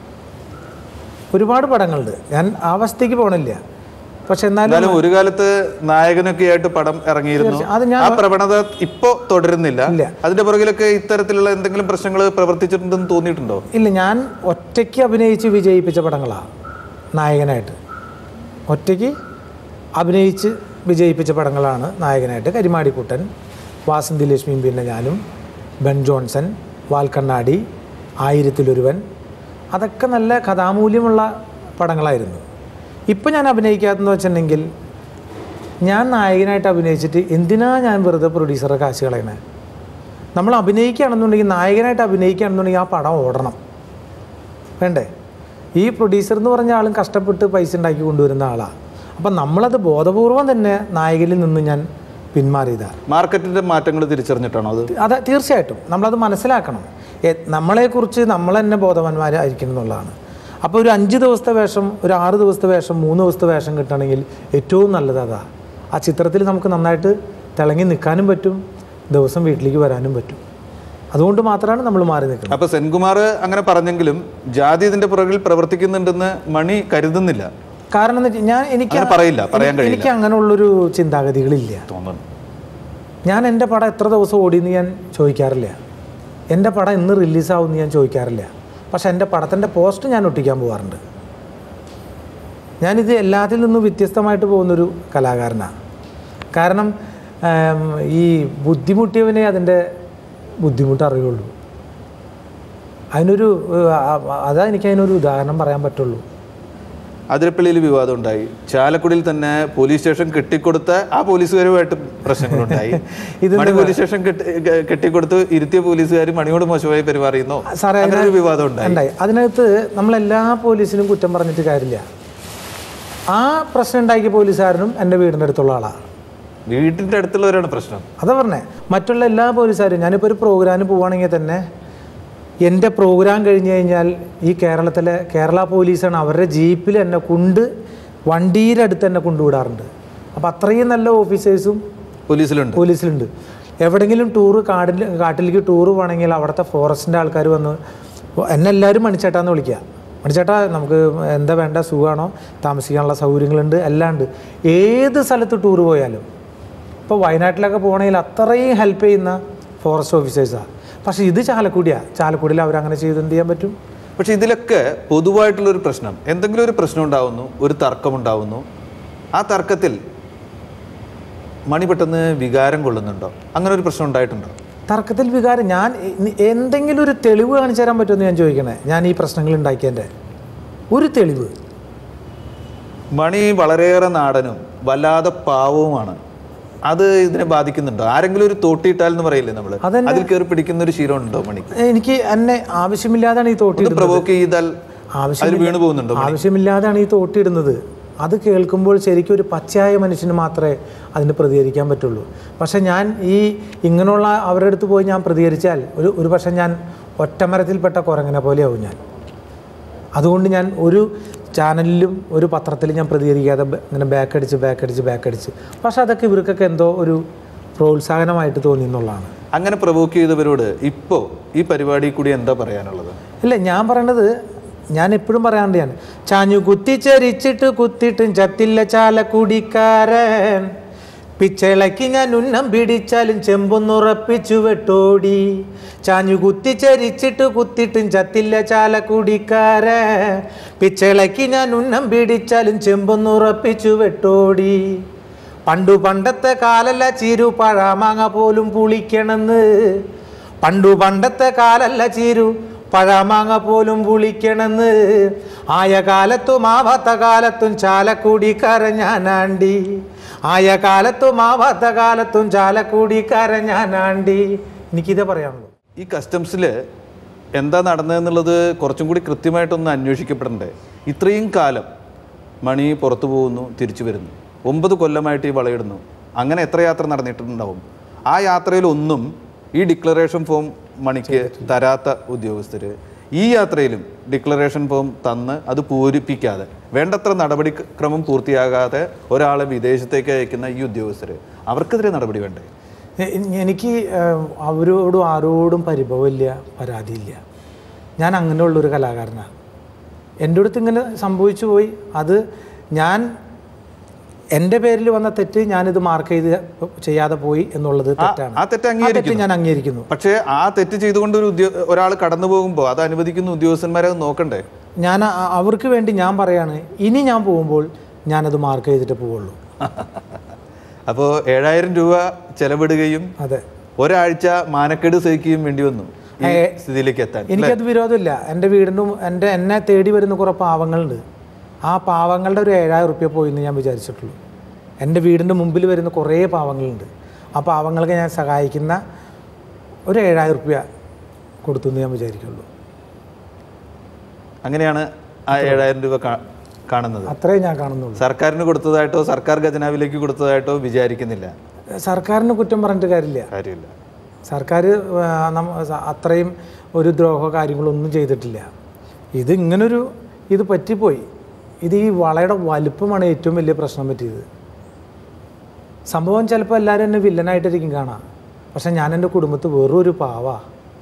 ഒരുപാട് പടങ്ങളുണ്ട് ഞാൻ ആ അവസ്ഥയ്ക്ക് പോകണില്ല പക്ഷെ എന്നാലും എന്നാലും ഒരു കാലത്ത് നായകനൊക്കെ ആയിട്ട് പടം ഇറങ്ങിയിരുന്നു അത് ഞാൻ- ആ പ്രവണത ഇപ്പോ തുടരുന്നില്ല ഇല്ല. അതിന്റെ പുറകിലൊക്കെ ഇത്തരത്തിലുള്ള എന്തെങ്കിലും പ്രശ്നങ്ങൾ പ്രവർത്തിച്ചിട്ടുണ്ടെന്ന് തോന്നിയിട്ടുണ്ടോ ഇല്ല ഞാൻ ഒറ്റയ്ക്ക് അഭിനയിച്ച് വിജയിപ്പിച്ച പടങ്ങളാണ് നായകനായിട്ട് ഒറ്റയ്ക്ക് അഭിനയിച്ച് വിജയിപ്പിച്ച പടങ്ങളാണ് നായകനായിട്ട് കരിമാടിക്കുട്ടൻ വാസന്തി ലക്ഷ്മിയും പിന്നെ ഞാനും ബെൻ ജോൺസൺ വാൽക്കണ്ണാടി ആയിരത്തിലൊരുവൻ അതൊക്കെ നല്ല കഥാമൂല്യമുള്ള പടങ്ങളായിരുന്നു ഇപ്പം ഞാൻ അഭിനയിക്കാത്തെന്ന് വെച്ചിട്ടുണ്ടെങ്കിൽ ഞാൻ നായകനായിട്ട് അഭിനയിച്ചിട്ട് എന്തിനാ ഞാൻ വെറുതെ പ്രൊഡ്യൂസറെ കാശ് കളയണേ നമ്മൾ അഭിനയിക്കുകയാണെന്നുണ്ടെങ്കിൽ നായകനായിട്ട് അഭിനയിക്കുകയാണെന്നുണ്ടെങ്കിൽ ആ പടം ഓടണം വേണ്ടേ ഈ പ്രൊഡ്യൂസർ എന്ന് പറഞ്ഞ ആളും കഷ്ടപ്പെട്ട് പൈസ ഉണ്ടാക്കി കൊണ്ടുവരുന്ന ആളാണ് അപ്പം നമ്മളത് ബോധപൂർവം തന്നെ നായകനിൽ നിന്ന് ഞാൻ പിന്മാറിയതാണ് മാർക്കറ്റിന്റെ മാറ്റങ്ങൾ തിരിച്ചറിഞ്ഞിട്ടാണോ അത് അത് തീർച്ചയായിട്ടും നമ്മളത് മനസ്സിലാക്കണം എ- നമ്മളെക്കുറിച്ച് നമ്മൾ തന്നെ ബോധവാന്മാരായിരിക്കണം എന്നുള്ളതാണ് അപ്പോൾ ഒരു അഞ്ച് ദിവസത്തെ വേഷം ഒരു ആറ് ദിവസത്തെ വേഷം മൂന്ന് ദിവസത്തെ വേഷം കിട്ടണമെങ്കിൽ ഏറ്റവും നല്ലത് അതാ ആ ചിത്രത്തിൽ നമുക്ക് നന്നായിട്ട് തിളങ്ങി നിൽക്കാനും പറ്റും ദിവസം വീട്ടിലേക്ക് വരാനും പറ്റും അതുകൊണ്ട് മാത്രമാണ് നമ്മൾ മാറി നിൽക്കുന്നത് അപ്പൊ സെൻകുമാർ അങ്ങനെ പറഞ്ഞെങ്കിലും ജാതി ഇതിന്റെ പുറകിൽ പ്രവർത്തിക്കുന്നുണ്ടെന്ന് മണി കരുതുന്നില്ല കാരണം എന്ന് വെച്ചാൽ ഞാൻ എനിക്ക് അങ്ങനെ പറയില്ല, പറയാൻ എനിക്ക് എനിക്ക് അങ്ങനെയുള്ളൊരു ചിന്താഗതികളില്ല തോന്നുന്നു ഞാൻ എൻ്റെ പടം എത്ര ദിവസം ഓടിയെന്ന് ഞാൻ ചോദിക്കാറില്ല എൻ്റെ പടം എന്ന് റിലീസാവുമെന്ന് ഞാൻ ചോദിക്കാറില്ല പക്ഷെ എൻ്റെ പടത്തിൻ്റെ പോസ്റ്റ് ഞാൻ ഒട്ടിക്കാൻ പോകാറുണ്ട് ഞാനിത് എല്ലാത്തിൽ നിന്നും വ്യത്യസ്തമായിട്ട് പോകുന്നൊരു കലാകാരനാണ് കാരണം ആം, ഈ ബുദ്ധിമുട്ടിയവനെ അതിൻ്റെ ബുദ്ധിമുട്ട് അറിയുള്ളൂ അതിനൊരു ഏഹ്, ആ- അതാ എനിക്ക് അതിനൊരു ഉദാഹരണം പറയാൻ പറ്റുള്ളൂ അതിരപ്പള്ളിയിൽ വിവാദം ഉണ്ടായി ചാലക്കുടിയിൽ തന്നെ പോലീസ് സ്റ്റേഷൻ കെട്ടിക്കൊടുത്ത ആ പോലീസുകാരുമായിട്ട് പ്രശ്നങ്ങളുണ്ടായി ഇത് മണി പോലീസ് സ്റ്റേഷൻ കെട്ടി- കെ- കെട്ടിക്കൊടുത്ത് ഇരുത്തിയ പോലീസുകാർ മണിയോട് മോശമായി പെരുമാറിയെന്നോ സാറേ അങ്ങനെ ഒരു വിവാദം ഉണ്ടായി ഉണ്ടായി അതിനകത്ത് നമ്മളെല്ലാ പോലീസിനും കുറ്റം പറഞ്ഞിട്ട് കാര്യമില്ല ആ പ്രശ്നം ഉണ്ടാക്കിയ പോലീസുകാരനും എൻ്റെ വീടിൻ്റെ അടുത്തുള്ള ആളാണ് വീട്ടിന്റെ അടുത്തുള്ളവരാണ് പ്രശ്നം അതാ പറഞ്ഞേ മറ്റുള്ള എല്ലാ പോലീസുകാരും ഞാനിപ്പോൾ ഒരു പ്രോഗ്രാമിന് പോവുകയാണെങ്കിൽ തന്നെ എൻ്റെ പ്രോഗ്രാം കഴിഞ്ഞ് കഴിഞ്ഞാൽ ഈ കേരളത്തിലെ കേരള പോലീസാണ് അവരുടെ ജീപ്പിൽ എന്നെ കൊണ്ട് വണ്ടിയുടെ അടുത്ത് എന്നെ കൊണ്ടുവിടാറുണ്ട് അപ്പോൾ അത്രയും നല്ല ഓഫീസേഴ്സും പോലീസിലുണ്ട് പോലീസിലുണ്ട് എവിടെയെങ്കിലും ടൂറ് കാടിൽ കാട്ടിലേക്ക് ടൂറ് പോകണമെങ്കിൽ അവിടുത്തെ ഫോറസ്റ്റിൻ്റെ ആൾക്കാർ വന്ന് എന്നെ എല്ലാവരും മണിച്ചേട്ടാന്ന് വിളിക്കുക മണിച്ചേട്ടാ നമുക്ക് എന്താ വേണ്ട സുഖമാണോ താമസിക്കാനുള്ള സൗകര്യങ്ങളുണ്ട് എല്ലാം ഉണ്ട് ഏത് സ്ഥലത്ത് ടൂറ് പോയാലും ഇപ്പോൾ വയനാട്ടിലൊക്കെ പോകണമെങ്കിൽ അത്രയും ഹെൽപ്പ് ചെയ്യുന്ന ഫോറസ്റ്റ് ഓഫീസേഴ്സാണ് പക്ഷേ ഇത് ചാലക്കുടിയാണ് ചാലക്കുടിയിൽ അവരങ്ങനെ ചെയ്ത് എന്ത് ചെയ്യാൻ പറ്റും പക്ഷെ ഇതിലൊക്കെ പൊതുവായിട്ടുള്ള ഒരു പ്രശ്നം എന്തെങ്കിലും ഒരു പ്രശ്നം ഉണ്ടാവുന്നു ഒരു തർക്കം ഉണ്ടാവുന്നു ആ തർക്കത്തിൽ മണി പെട്ടെന്ന് വികാരം കൊള്ളുന്നുണ്ടോ അങ്ങനെ ഒരു പ്രശ്നം ഉണ്ടായിട്ടുണ്ടോ തർക്കത്തിൽ വികാരം ഞാൻ ഇ- എന്തെങ്കിലും ഒരു തെളിവ് കാണിച്ചു തരാൻ പറ്റുമെന്ന് ഞാൻ ചോദിക്കണേ ഞാൻ ഈ പ്രശ്നങ്ങൾ ഉണ്ടാക്കിയതിൻ്റെ ഒരു തെളിവ് മണി വളരെയേറെ നാടനും വല്ലാതെ പാവവുമാണ് അത് ഇതിനെ ബാധിക്കുന്നുണ്ടോ ആരെങ്കിലും ഒരു തോട്ടിയിട്ടാൽ എന്ന് പറയില്ലേ നമ്മള് അതന്നെ. അതിൽ കയറി പിടിക്കുന്ന ഒരു ശീലം ഉണ്ടോ മണിക്ക് എനിക്ക് എന്നെ ആവശ്യമില്ലാതാണ് ഈ തോട്ടി ഒന്ന് പ്രൊവോക്ക് ചെയ്താൽ ആവശ്യം അതിൽ വീണ് പോകുന്നുണ്ടോ ആവശ്യമില്ലാതാണ് ഈ തോട്ടിയിടുന്നത് അത് കേൾക്കുമ്പോൾ ശരിക്കും ഒരു പച്ചയായ മനുഷ്യന് മാത്രമേ അതിന് പ്രതികരിക്കാൻ പറ്റുള്ളൂ പക്ഷെ ഞാൻ ഈ ഇങ്ങനെയുള്ള അവരുടെ അടുത്ത് പോയി ഞാൻ പ്രതികരിച്ചാൽ ഒരു ഒരു പക്ഷേ ഞാൻ ഒറ്റമരത്തിൽപ്പെട്ട കുരങ്ങനെ പോലെയാവും ഞാൻ അതുകൊണ്ട് ഞാൻ ഒരു ചാനലിലും ഒരു പത്രത്തിലും ഞാൻ പ്രതികരിക്കാതെ ബ- ഇങ്ങനെ ബാക്ക് അടിച്ച് ബാക്ക് അടിച്ച് ബാക്ക് അടിച്ച് പക്ഷെ അതൊക്കെ ഇവർക്കൊക്കെ എന്തോ ഒരു പ്രോത്സാഹനമായിട്ട് തോന്നി എന്നുള്ളതാണ് അങ്ങനെ പ്രൊവോക്ക് ചെയ്തവരോട് ഇപ്പോ ഈ പരിപാടി കൂടി എന്താ പറയാനുള്ളത് ഇല്ല ഞാൻ പറയണത് ഞാൻ എപ്പോഴും പറയാറുണ്ട് ഞാൻ ചാഞ്ഞു കുത്തിച്ചരിച്ചിട്ട് കുത്തിയിട്ടും ചത്തില്ല ചാലക്കുടിക്കാരൻ പിച്ചളയ്ക്ക് ഞാൻ ഉന്നം പിടിച്ചാലും ചെമ്പൊന്നുറപ്പിച്ചു വെട്ടോടി ചാഞ്ഞു കുത്തിച്ചരിച്ചിട്ട് കുത്തിയിട്ടും ചത്തില്ല ചാലക്കുടിക്കാരൻ പിച്ചളയ്ക്ക് ഞാൻ ഉന്നം പിടിച്ചാലും ചെമ്പൊന്നുറപ്പിച്ചു വെട്ടോടി പണ്ടു പണ്ടത്തെ കാലല്ല ചീരു പഴമാങ്ങ പോലും പുളിക്കണമെന്ന് പണ്ടു പണ്ടത്തെ കാലല്ല ചീരു പഴമാങ്ങ പോലും പുളിക്കണമെന്ന് ആയ കാലത്തും ആവാത്ത കാലത്തും ചാലക്കൂടിക്കാരൻ ഞാനാണ്ടി ആയ കാലത്തും ആവാത്ത കാലത്തും ചാലക്കൂടിക്കാരൻ ഞാനാണ്ടി എനിക്കിതേ പറയാനുള്ളൂ ഈ കസ്റ്റംസിൽ എന്താ നടന്നതെന്നുള്ളത് കുറച്ചും കൂടി കൃത്യമായിട്ടൊന്ന് അന്വേഷിക്കപ്പെടണ്ടേ ഇത്രയും കാലം മണി പുറത്തു പോകുന്നു തിരിച്ചു വരുന്നു ഒമ്പത് കൊല്ലമായിട്ട് ഈ വളയിടുന്നു അങ്ങനെ എത്ര യാത്ര നടന്നിട്ടുണ്ടാവും ആ യാത്രയിലൊന്നും ഈ ഡിക്ലറേഷൻ ഫോം മണിക്ക് തരാത്ത ഉദ്യോഗസ്ഥർ ഈ യാത്രയിലും ഡിക്ലറേഷൻ ഫോം തന്ന് അത് പൂരിപ്പിക്കാതെ വേണ്ടത്ര നടപടിക്രമം പൂർത്തിയാകാതെ ഒരാളെ വിദേശത്തേക്ക് അയക്കുന്ന ഈ ഉദ്യോഗസ്ഥർ അവർക്കെതിരെ നടപടി വേണ്ടേ എ- എനിക്ക് ഏഹ്, അവരോടും ആരോടും പരിഭവമില്ല പരാതിയില്ല ഞാൻ അങ്ങനെയുള്ളൊരു കലാകാരനാണ് എൻ്റെ അടുത്ത് ഇങ്ങനെ സംഭവിച്ചു പോയി അത് ഞാൻ എൻ്റെ പേരിൽ വന്ന തെറ്റ് ഞാനിത് മാർക്ക് ചെയ്ത് ചെയ്യാതെ പോയി എന്നുള്ളത് തെറ്റാണ് ആ തെറ്റ് ആ അംഗീകരിക്കുന്നു തെറ്റ് ഞാൻ അംഗീകരിക്കുന്നു പക്ഷേ ആ തെറ്റ് ചെയ്തുകൊണ്ട് ഒരു ഉദ്യോ ഒരാൾ കടന്നു പോകുമ്പോൾ അത് അനുവദിക്കുന്ന ഉദ്യോഗസ്ഥന്മാരെ അത് നോക്കണ്ടേ ഞാൻ അ- അവർക്ക് വേണ്ടി ഞാൻ പറയാണ് ഇനി ഞാൻ പോകുമ്പോൾ ഞാനത് മാർക്ക് ചെയ്തിട്ട് പോവുള്ളൂ അപ്പോൾ ഏഴായിരം രൂപ ചെലവിടുകയും അതെ ഒരാഴ്ച മാനക്കേട് സഹിക്കുകയും വേണ്ടി വന്നു ഈ ഏ, സ്ഥിതിയിലേക്ക് എത്താൻ എനിക്കത് വിരോധമില്ല എൻ്റെ വീടിൻ്റെ എൻ്റെ എന്നെ തേടി വരുന്ന കുറേ പാവങ്ങളുണ്ട് ആ പാവങ്ങളുടെ ഒരു ഏഴായിരം റുപ്യ പോയി എന്ന് ഞാൻ വിചാരിച്ചിട്ടുള്ളൂ എൻ്റെ വീടിൻ്റെ മുമ്പിൽ വരുന്ന കുറേ പാവങ്ങളുണ്ട് ആ പാവങ്ങൾക്ക് ഞാൻ സഹായിക്കുന്ന ഒരു ഏഴായിരം റുപ്യ കൊടുത്തു എന്ന് ഞാൻ വിചാരിക്കുള്ളൂ അങ്ങനെയാണ് ആ ഏഴായിരം രൂപ കാ- കാണുന്നത് അത്രേ ഞാൻ കാണുന്നുള്ളൂ സർക്കാരിന് കൊടുത്തതായിട്ടോ സർക്കാർ ഖജനാവിലേക്ക് കൊടുത്തതായിട്ടോ വിചാരിക്കുന്നില്ല സർക്കാരിന് കുറ്റം പറഞ്ഞിട്ട് കാര്യമില്ല കാര്യമില്ല സർക്കാർ ആ, നമ്മ- സ- അത്രയും ഒരു ദ്രോഹ കാര്യങ്ങളൊന്നും ചെയ്തിട്ടില്ല ഇത് ഇങ്ങനൊരു ഇത് പറ്റിപ്പോയി ഇത് ഈ വളയുടെ വലുപ്പമാണ് ഏറ്റവും വലിയ പ്രശ്നം പറ്റിയത് സംഭവം ചിലപ്പോൾ എല്ലാവരും എന്നെ വില്ലനായിട്ടിരിക്കും കാണാം പക്ഷെ ഞാൻ എൻ്റെ കുടുംബത്തിൽ വെറും ഒരു പാവാ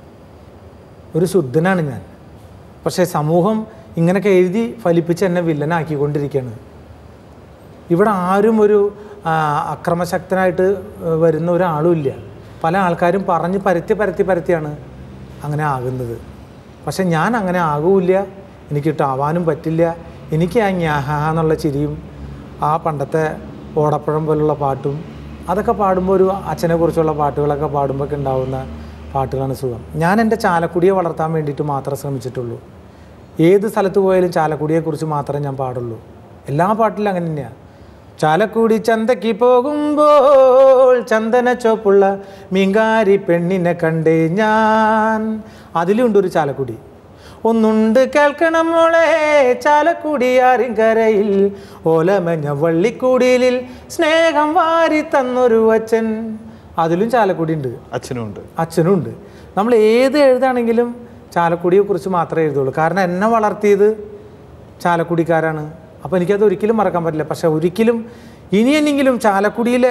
ഒരു ശുദ്ധനാണ് ഞാൻ പക്ഷേ സമൂഹം ഇങ്ങനെയൊക്കെ എഴുതി ഫലിപ്പിച്ച് എന്നെ വില്ലനാക്കിക്കൊണ്ടിരിക്കുകയാണ് ഇവിടെ ആരും ഒരു ആ, അക്രമശക്തനായിട്ട് ഏഹ്, വരുന്ന ഒരാളും ഇല്ല പല ആൾക്കാരും പറഞ്ഞ് പരത്തി പരത്തി പരത്തിയാണ് അങ്ങനെ ആകുന്നത് പക്ഷെ ഞാൻ അങ്ങനെ ആകൂല്ല എനിക്കിട്ട് ആവാനും പറ്റില്ല എനിക്ക് ആ ഞാഹ എന്നുള്ള ചിരിയും ആ പണ്ടത്തെ ഓടപ്പഴം പോലുള്ള പാട്ടും അതൊക്കെ പാടുമ്പോൾ ഒരു അച്ഛനെ കുറിച്ചുള്ള പാട്ടുകളൊക്കെ പാടുമ്പോൾ ഒക്കെ ഉണ്ടാവുന്ന പാട്ടുകളാണ് സുഖം ഞാൻ എൻ്റെ ചാലക്കുടിയെ വളർത്താൻ വേണ്ടിയിട്ട് മാത്രമേ ശ്രമിച്ചിട്ടുള്ളൂ ഏത് സ്ഥലത്ത് പോയാലും ചാലക്കുടിയെക്കുറിച്ച് മാത്രമേ ഞാൻ പാടുള്ളൂ എല്ലാ പാട്ടിലും അങ്ങനെ തന്നെയാണ് ചാലക്കുടി ചന്തയ്ക്ക് പോകുമ്പോൾ ചന്ദന ചോപ്പുള്ള മീങ്കാരി പെണ്ണിനെ കണ്ടേ ഞാൻ അതിലുണ്ട് ഒരു ചാലക്കുടി ഒന്നുണ്ട് കേൾക്കണം മോളെ ചാലക്കുടി ആറിൻകരയിൽ ഓലമഞ്ഞ വള്ളിക്കുടിലിൽ സ്നേഹം വാരി തന്നൊരു അച്ഛൻ അതിലും ചാലക്കുടി ഉണ്ട് അച്ഛനും ഉണ്ട് അച്ഛനും ഉണ്ട് നമ്മൾ ഏത് എഴുതാണെങ്കിലും ചാലക്കുടിയെ കുറിച്ച് മാത്രമേ എഴുതുള്ളൂ കാരണം എന്നെ വളർത്തിയത് ചാലക്കുടിക്കാരാണ് അപ്പോൾ എനിക്കത് ഒരിക്കലും മറക്കാൻ പറ്റില്ല പക്ഷെ ഒരിക്കലും ഇനിയെങ്കിലും ചാലക്കുടിയിലെ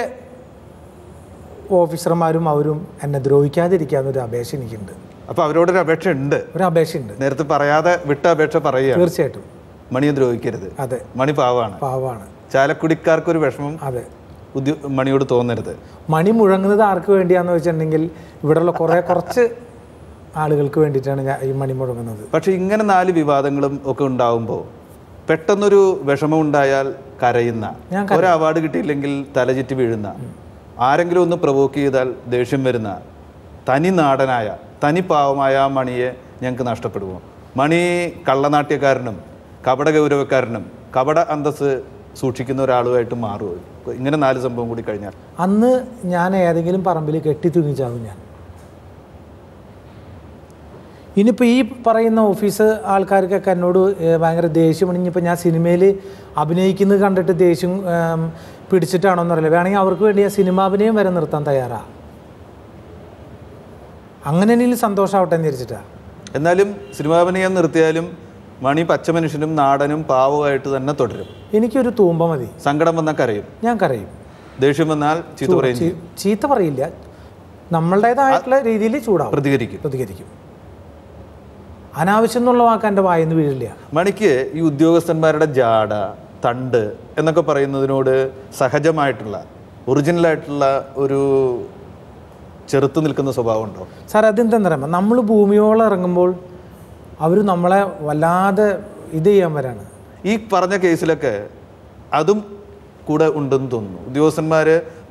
ഓഫീസർമാരും അവരും എന്നെ ദ്രോഹിക്കാതിരിക്കാന്നൊരു അപേക്ഷ എനിക്കുണ്ട് അപ്പോൾ അവരോടൊരു അപേക്ഷ ഉണ്ട് ഒരു അപേക്ഷയുണ്ട് നേരത്തെ പറയാതെ വിട്ട അപേക്ഷ പറയുകയാണ് തീർച്ചയായിട്ടും മണിയെ ദ്രോഹിക്കരുത് അതെ മണി പാവാണ് പാവമാണ് ചാലക്കുടിക്കാർക്കൊരു വിഷമം അതെ ഉദ്യോ മണിയോട് തോന്നരുത് മണി മുഴങ്ങുന്നത് ആർക്ക് വേണ്ടിയാന്ന് വെച്ചിട്ടുണ്ടെങ്കിൽ ഇവിടെയുള്ള കുറേ കുറച്ച് ആളുകൾക്ക് വേണ്ടിയിട്ടാണ് ഞാൻ ഈ മണി മുഴങ്ങുന്നത് പക്ഷെ ഇങ്ങനെ നാല് വിവാദങ്ങളും ഒക്കെ ഉണ്ടാവുമ്പോൾ പെട്ടെന്നൊരു വിഷമം ഉണ്ടായാൽ കരയുന്ന ഞാൻ ഒരു അവാർഡ് കിട്ടിയില്ലെങ്കിൽ തലചുറ്റി വീഴുന്ന ആരെങ്കിലും ഒന്ന് പ്രവോക്ക് ചെയ്താൽ ദേഷ്യം വരുന്ന തനി നാടനായ തനി പാവമായ ആ മണിയെ ഞങ്ങൾക്ക് നഷ്ടപ്പെടുമോ മണി കള്ളനാട്യക്കാരനും കപട ഗൗരവക്കാരനും കപട അന്തസ് സൂക്ഷിക്കുന്ന ഒരാളുമായിട്ട് മാറുമോ ഇങ്ങനെ നാല് സംഭവം കൂടി കഴിഞ്ഞാൽ അന്ന് ഞാൻ ഏതെങ്കിലും പറമ്പിൽ കെട്ടി തൂങ്ങിച്ചാകും ഞാൻ ഇനിയിപ്പോൾ ഈ പറയുന്ന ഓഫീസ് ആൾക്കാർക്കൊക്കെ എന്നോട് ഏഹ്, ഭയങ്കര ദേഷ്യമാണ് ഇനിയിപ്പോൾ ഞാൻ സിനിമയിൽ അഭിനയിക്കുന്നത് കണ്ടിട്ട് ദേഷ്യം ഏം, പിടിച്ചിട്ടാണോ എന്നറിയില്ല വേണമെങ്കിൽ അവർക്ക് വേണ്ടി ഞാൻ സിനിമാഭിനയം വരെ നിർത്താൻ തയ്യാറാണ് അങ്ങനെ എനിക്ക് സന്തോഷമാവട്ടെ എന്ന് വിചാരിച്ചിട്ടാണ് എന്നാലും സിനിമാഭിനയം നിർത്തിയാലും മണി പച്ച മനുഷ്യനും നാടനും പാവമായിട്ട് തന്നെ തുടരും എനിക്കൊരു തൂമ്പ മതി സങ്കടം വന്നാൽ കരയും ഞാൻ കരയും ദേഷ്യം വന്നാൽ ചീത്ത പറയും ചീ- ചീത്ത പറയില്ല നമ്മളുടേതായിട്ടുള്ള രീതിയിൽ ചൂടാവും പ്രതികരിക്കും പ്രതികരിക്കും അനാവശ്യം എന്നുള്ള വാക്ക് എൻ്റെ വായിന്ന് വീഴില്ല മണിക്ക് ഈ ഉദ്യോഗസ്ഥന്മാരുടെ ജാട തണ്ട് എന്നൊക്കെ പറയുന്നതിനോട് സഹജമായിട്ടുള്ള ഒറിജിനലായിട്ടുള്ള ഒരു ചെറുത്ത് നിൽക്കുന്ന സ്വഭാവം ഉണ്ടോ സാർ അതെന്താണെന്ന് പറയുമ്പോൾ നമ്മൾ ഭൂമിയോളം ഇറങ്ങുമ്പോൾ അവർ നമ്മളെ വല്ലാതെ ഇത് ചെയ്യാൻ വരാണ് ഈ പറഞ്ഞ കേസിലൊക്കെ അതും കൂടെ ഉണ്ടെന്ന് തോന്നുന്നു ഉദ്യോഗസ്ഥന്മാർ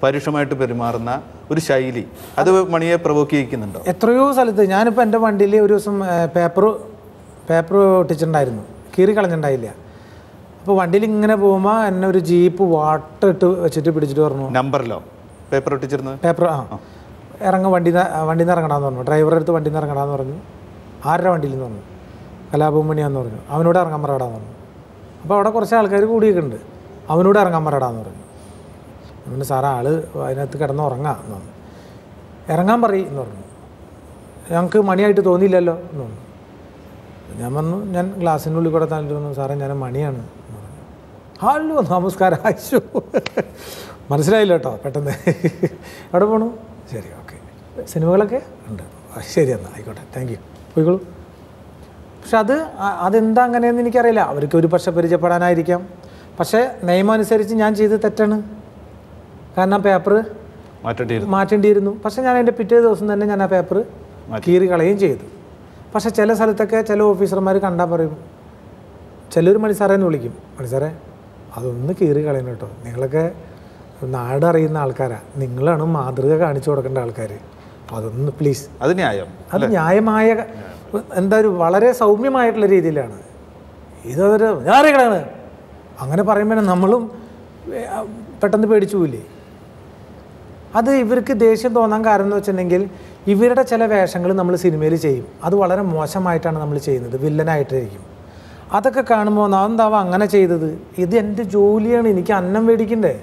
പരുഷമായിട്ട് പെരുമാറുന്ന ഒരു ശൈലി അത് മണിയെ പ്രവോക്ക് ചെയ്യിക്കുന്നുണ്ടോ എത്രയോ സ്ഥലത്ത് ഞാനിപ്പോൾ എൻ്റെ വണ്ടിയിൽ ഒരു ദിവസം പേപ്പർ പേപ്പർ ഒട്ടിച്ചിട്ടുണ്ടായിരുന്നു കീറി കളഞ്ഞിട്ടുണ്ടായില്ല അപ്പോൾ വണ്ടിയിൽ ഇങ്ങനെ പോകുമ്പോൾ എന്നെ ഒരു ജീപ്പ് വാട്ടിട്ട് വെച്ചിട്ട് പിടിച്ചിട്ട് പറഞ്ഞു നമ്പറിലോ പേപ്പർ ഒട്ടിച്ചിരുന്നത് പേപ്പർ ആ ഇറങ്ങ വണ്ടി വണ്ടിയിൽ നിന്ന് ഇറങ്ങണമെന്ന് പറഞ്ഞു ഡ്രൈവറെ അടുത്ത് വണ്ടിയിൽ നിന്ന് ഇറങ്ങണമെന്ന് പറഞ്ഞു ആരുടെ വണ്ടിയിൽ നിന്ന് പറഞ്ഞു കലാഭൂമണിയാന്ന് പറഞ്ഞു അവനോട് ഇറങ്ങാൻ പറയടാന്ന് പറഞ്ഞു അപ്പോൾ അവിടെ കുറച്ച് ആൾക്കാർ കൂടിയൊക്കെ ഉണ്ട് അവനോട് ഇറങ്ങാൻ പറയടാന്ന് പറഞ്ഞു പിന്നെ സാറേ ആള് അതിനകത്ത് കിടന്ന് ഉറങ്ങാം എന്ന് പറഞ്ഞു ഇറങ്ങാൻ പറയും എന്ന് പറഞ്ഞു ഞങ്ങൾക്ക് മണിയായിട്ട് തോന്നിയില്ലല്ലോ എന്ന് പറഞ്ഞു ഞാൻ വന്നു ഞാൻ ഗ്ലാസിൻ്റെ ഉള്ളിൽ കൂടെ തന്നിട്ട് വന്നു സാറേ ഞാൻ മണിയാണ് എന്ന് പറഞ്ഞു ഹലോ നമസ്കാരം അയച്ചു മനസ്സിലായില്ല കേട്ടോ പെട്ടെന്ന് എവിടെ പോണു ശരി ഓക്കെ സിനിമകളൊക്കെ ഉണ്ട് ആ, ശരി എന്നാൽ ആയിക്കോട്ടെ താങ്ക് യു പോയിക്കോളൂ പക്ഷെ അത് അ- അതെന്താ അങ്ങനെയെന്ന് എനിക്കറിയില്ല അവർക്ക് ഒരു പക്ഷെ പരിചയപ്പെടാനായിരിക്കാം പക്ഷേ നിയമം അനുസരിച്ച് ഞാൻ ചെയ്ത് തെറ്റാണ് കാരണം ആ പേപ്പർ മാറ്റേണ്ടിയിരുന്നു മാറ്റേണ്ടിയിരുന്നു പക്ഷേ ഞാൻ അതിൻ്റെ പിറ്റേ ദിവസം തന്നെ ഞാൻ ആ പേപ്പർ കീറി കളയുകയും ചെയ്തു പക്ഷേ ചില സ്ഥലത്തൊക്കെ ചില ഓഫീസർമാർ കണ്ടാൽ പറയും ചിലർ മണിസാറേ എന്ന് വിളിക്കും മണിസാറേ അതൊന്ന് കീറി കളയണം കേട്ടോ നിങ്ങളൊക്കെ നാട് അറിയുന്ന ആൾക്കാരാണ് നിങ്ങളാണ് മാതൃക കാണിച്ചു കൊടുക്കേണ്ട ആൾക്കാർ അതൊന്ന് പ്ലീസ് അത് ന്യായം അത് ന്യായമായ എന്താ ഒരു വളരെ സൗമ്യമായിട്ടുള്ള രീതിയിലാണ് ഇതൊരു ഞാറികളാണ് അങ്ങനെ പറയുമ്പോൾ നമ്മളും ഏ, ആ, പെട്ടെന്ന് പേടിച്ചു പോയില്ലേ അത് ഇവർക്ക് ദേഷ്യം തോന്നാൻ കാരണം എന്ന് വെച്ചിട്ടുണ്ടെങ്കിൽ ഇവരുടെ ചില വേഷങ്ങൾ നമ്മൾ സിനിമയിൽ ചെയ്യും അത് വളരെ മോശമായിട്ടാണ് നമ്മൾ ചെയ്യുന്നത് വില്ലനായിട്ടായിരിക്കും അതൊക്കെ കാണുമ്പോൾ എന്താവാ അങ്ങനെ ചെയ്തത് ഇത് എൻ്റെ ജോലിയാണ് എനിക്ക് അന്നം മേടിക്കണ്ടേ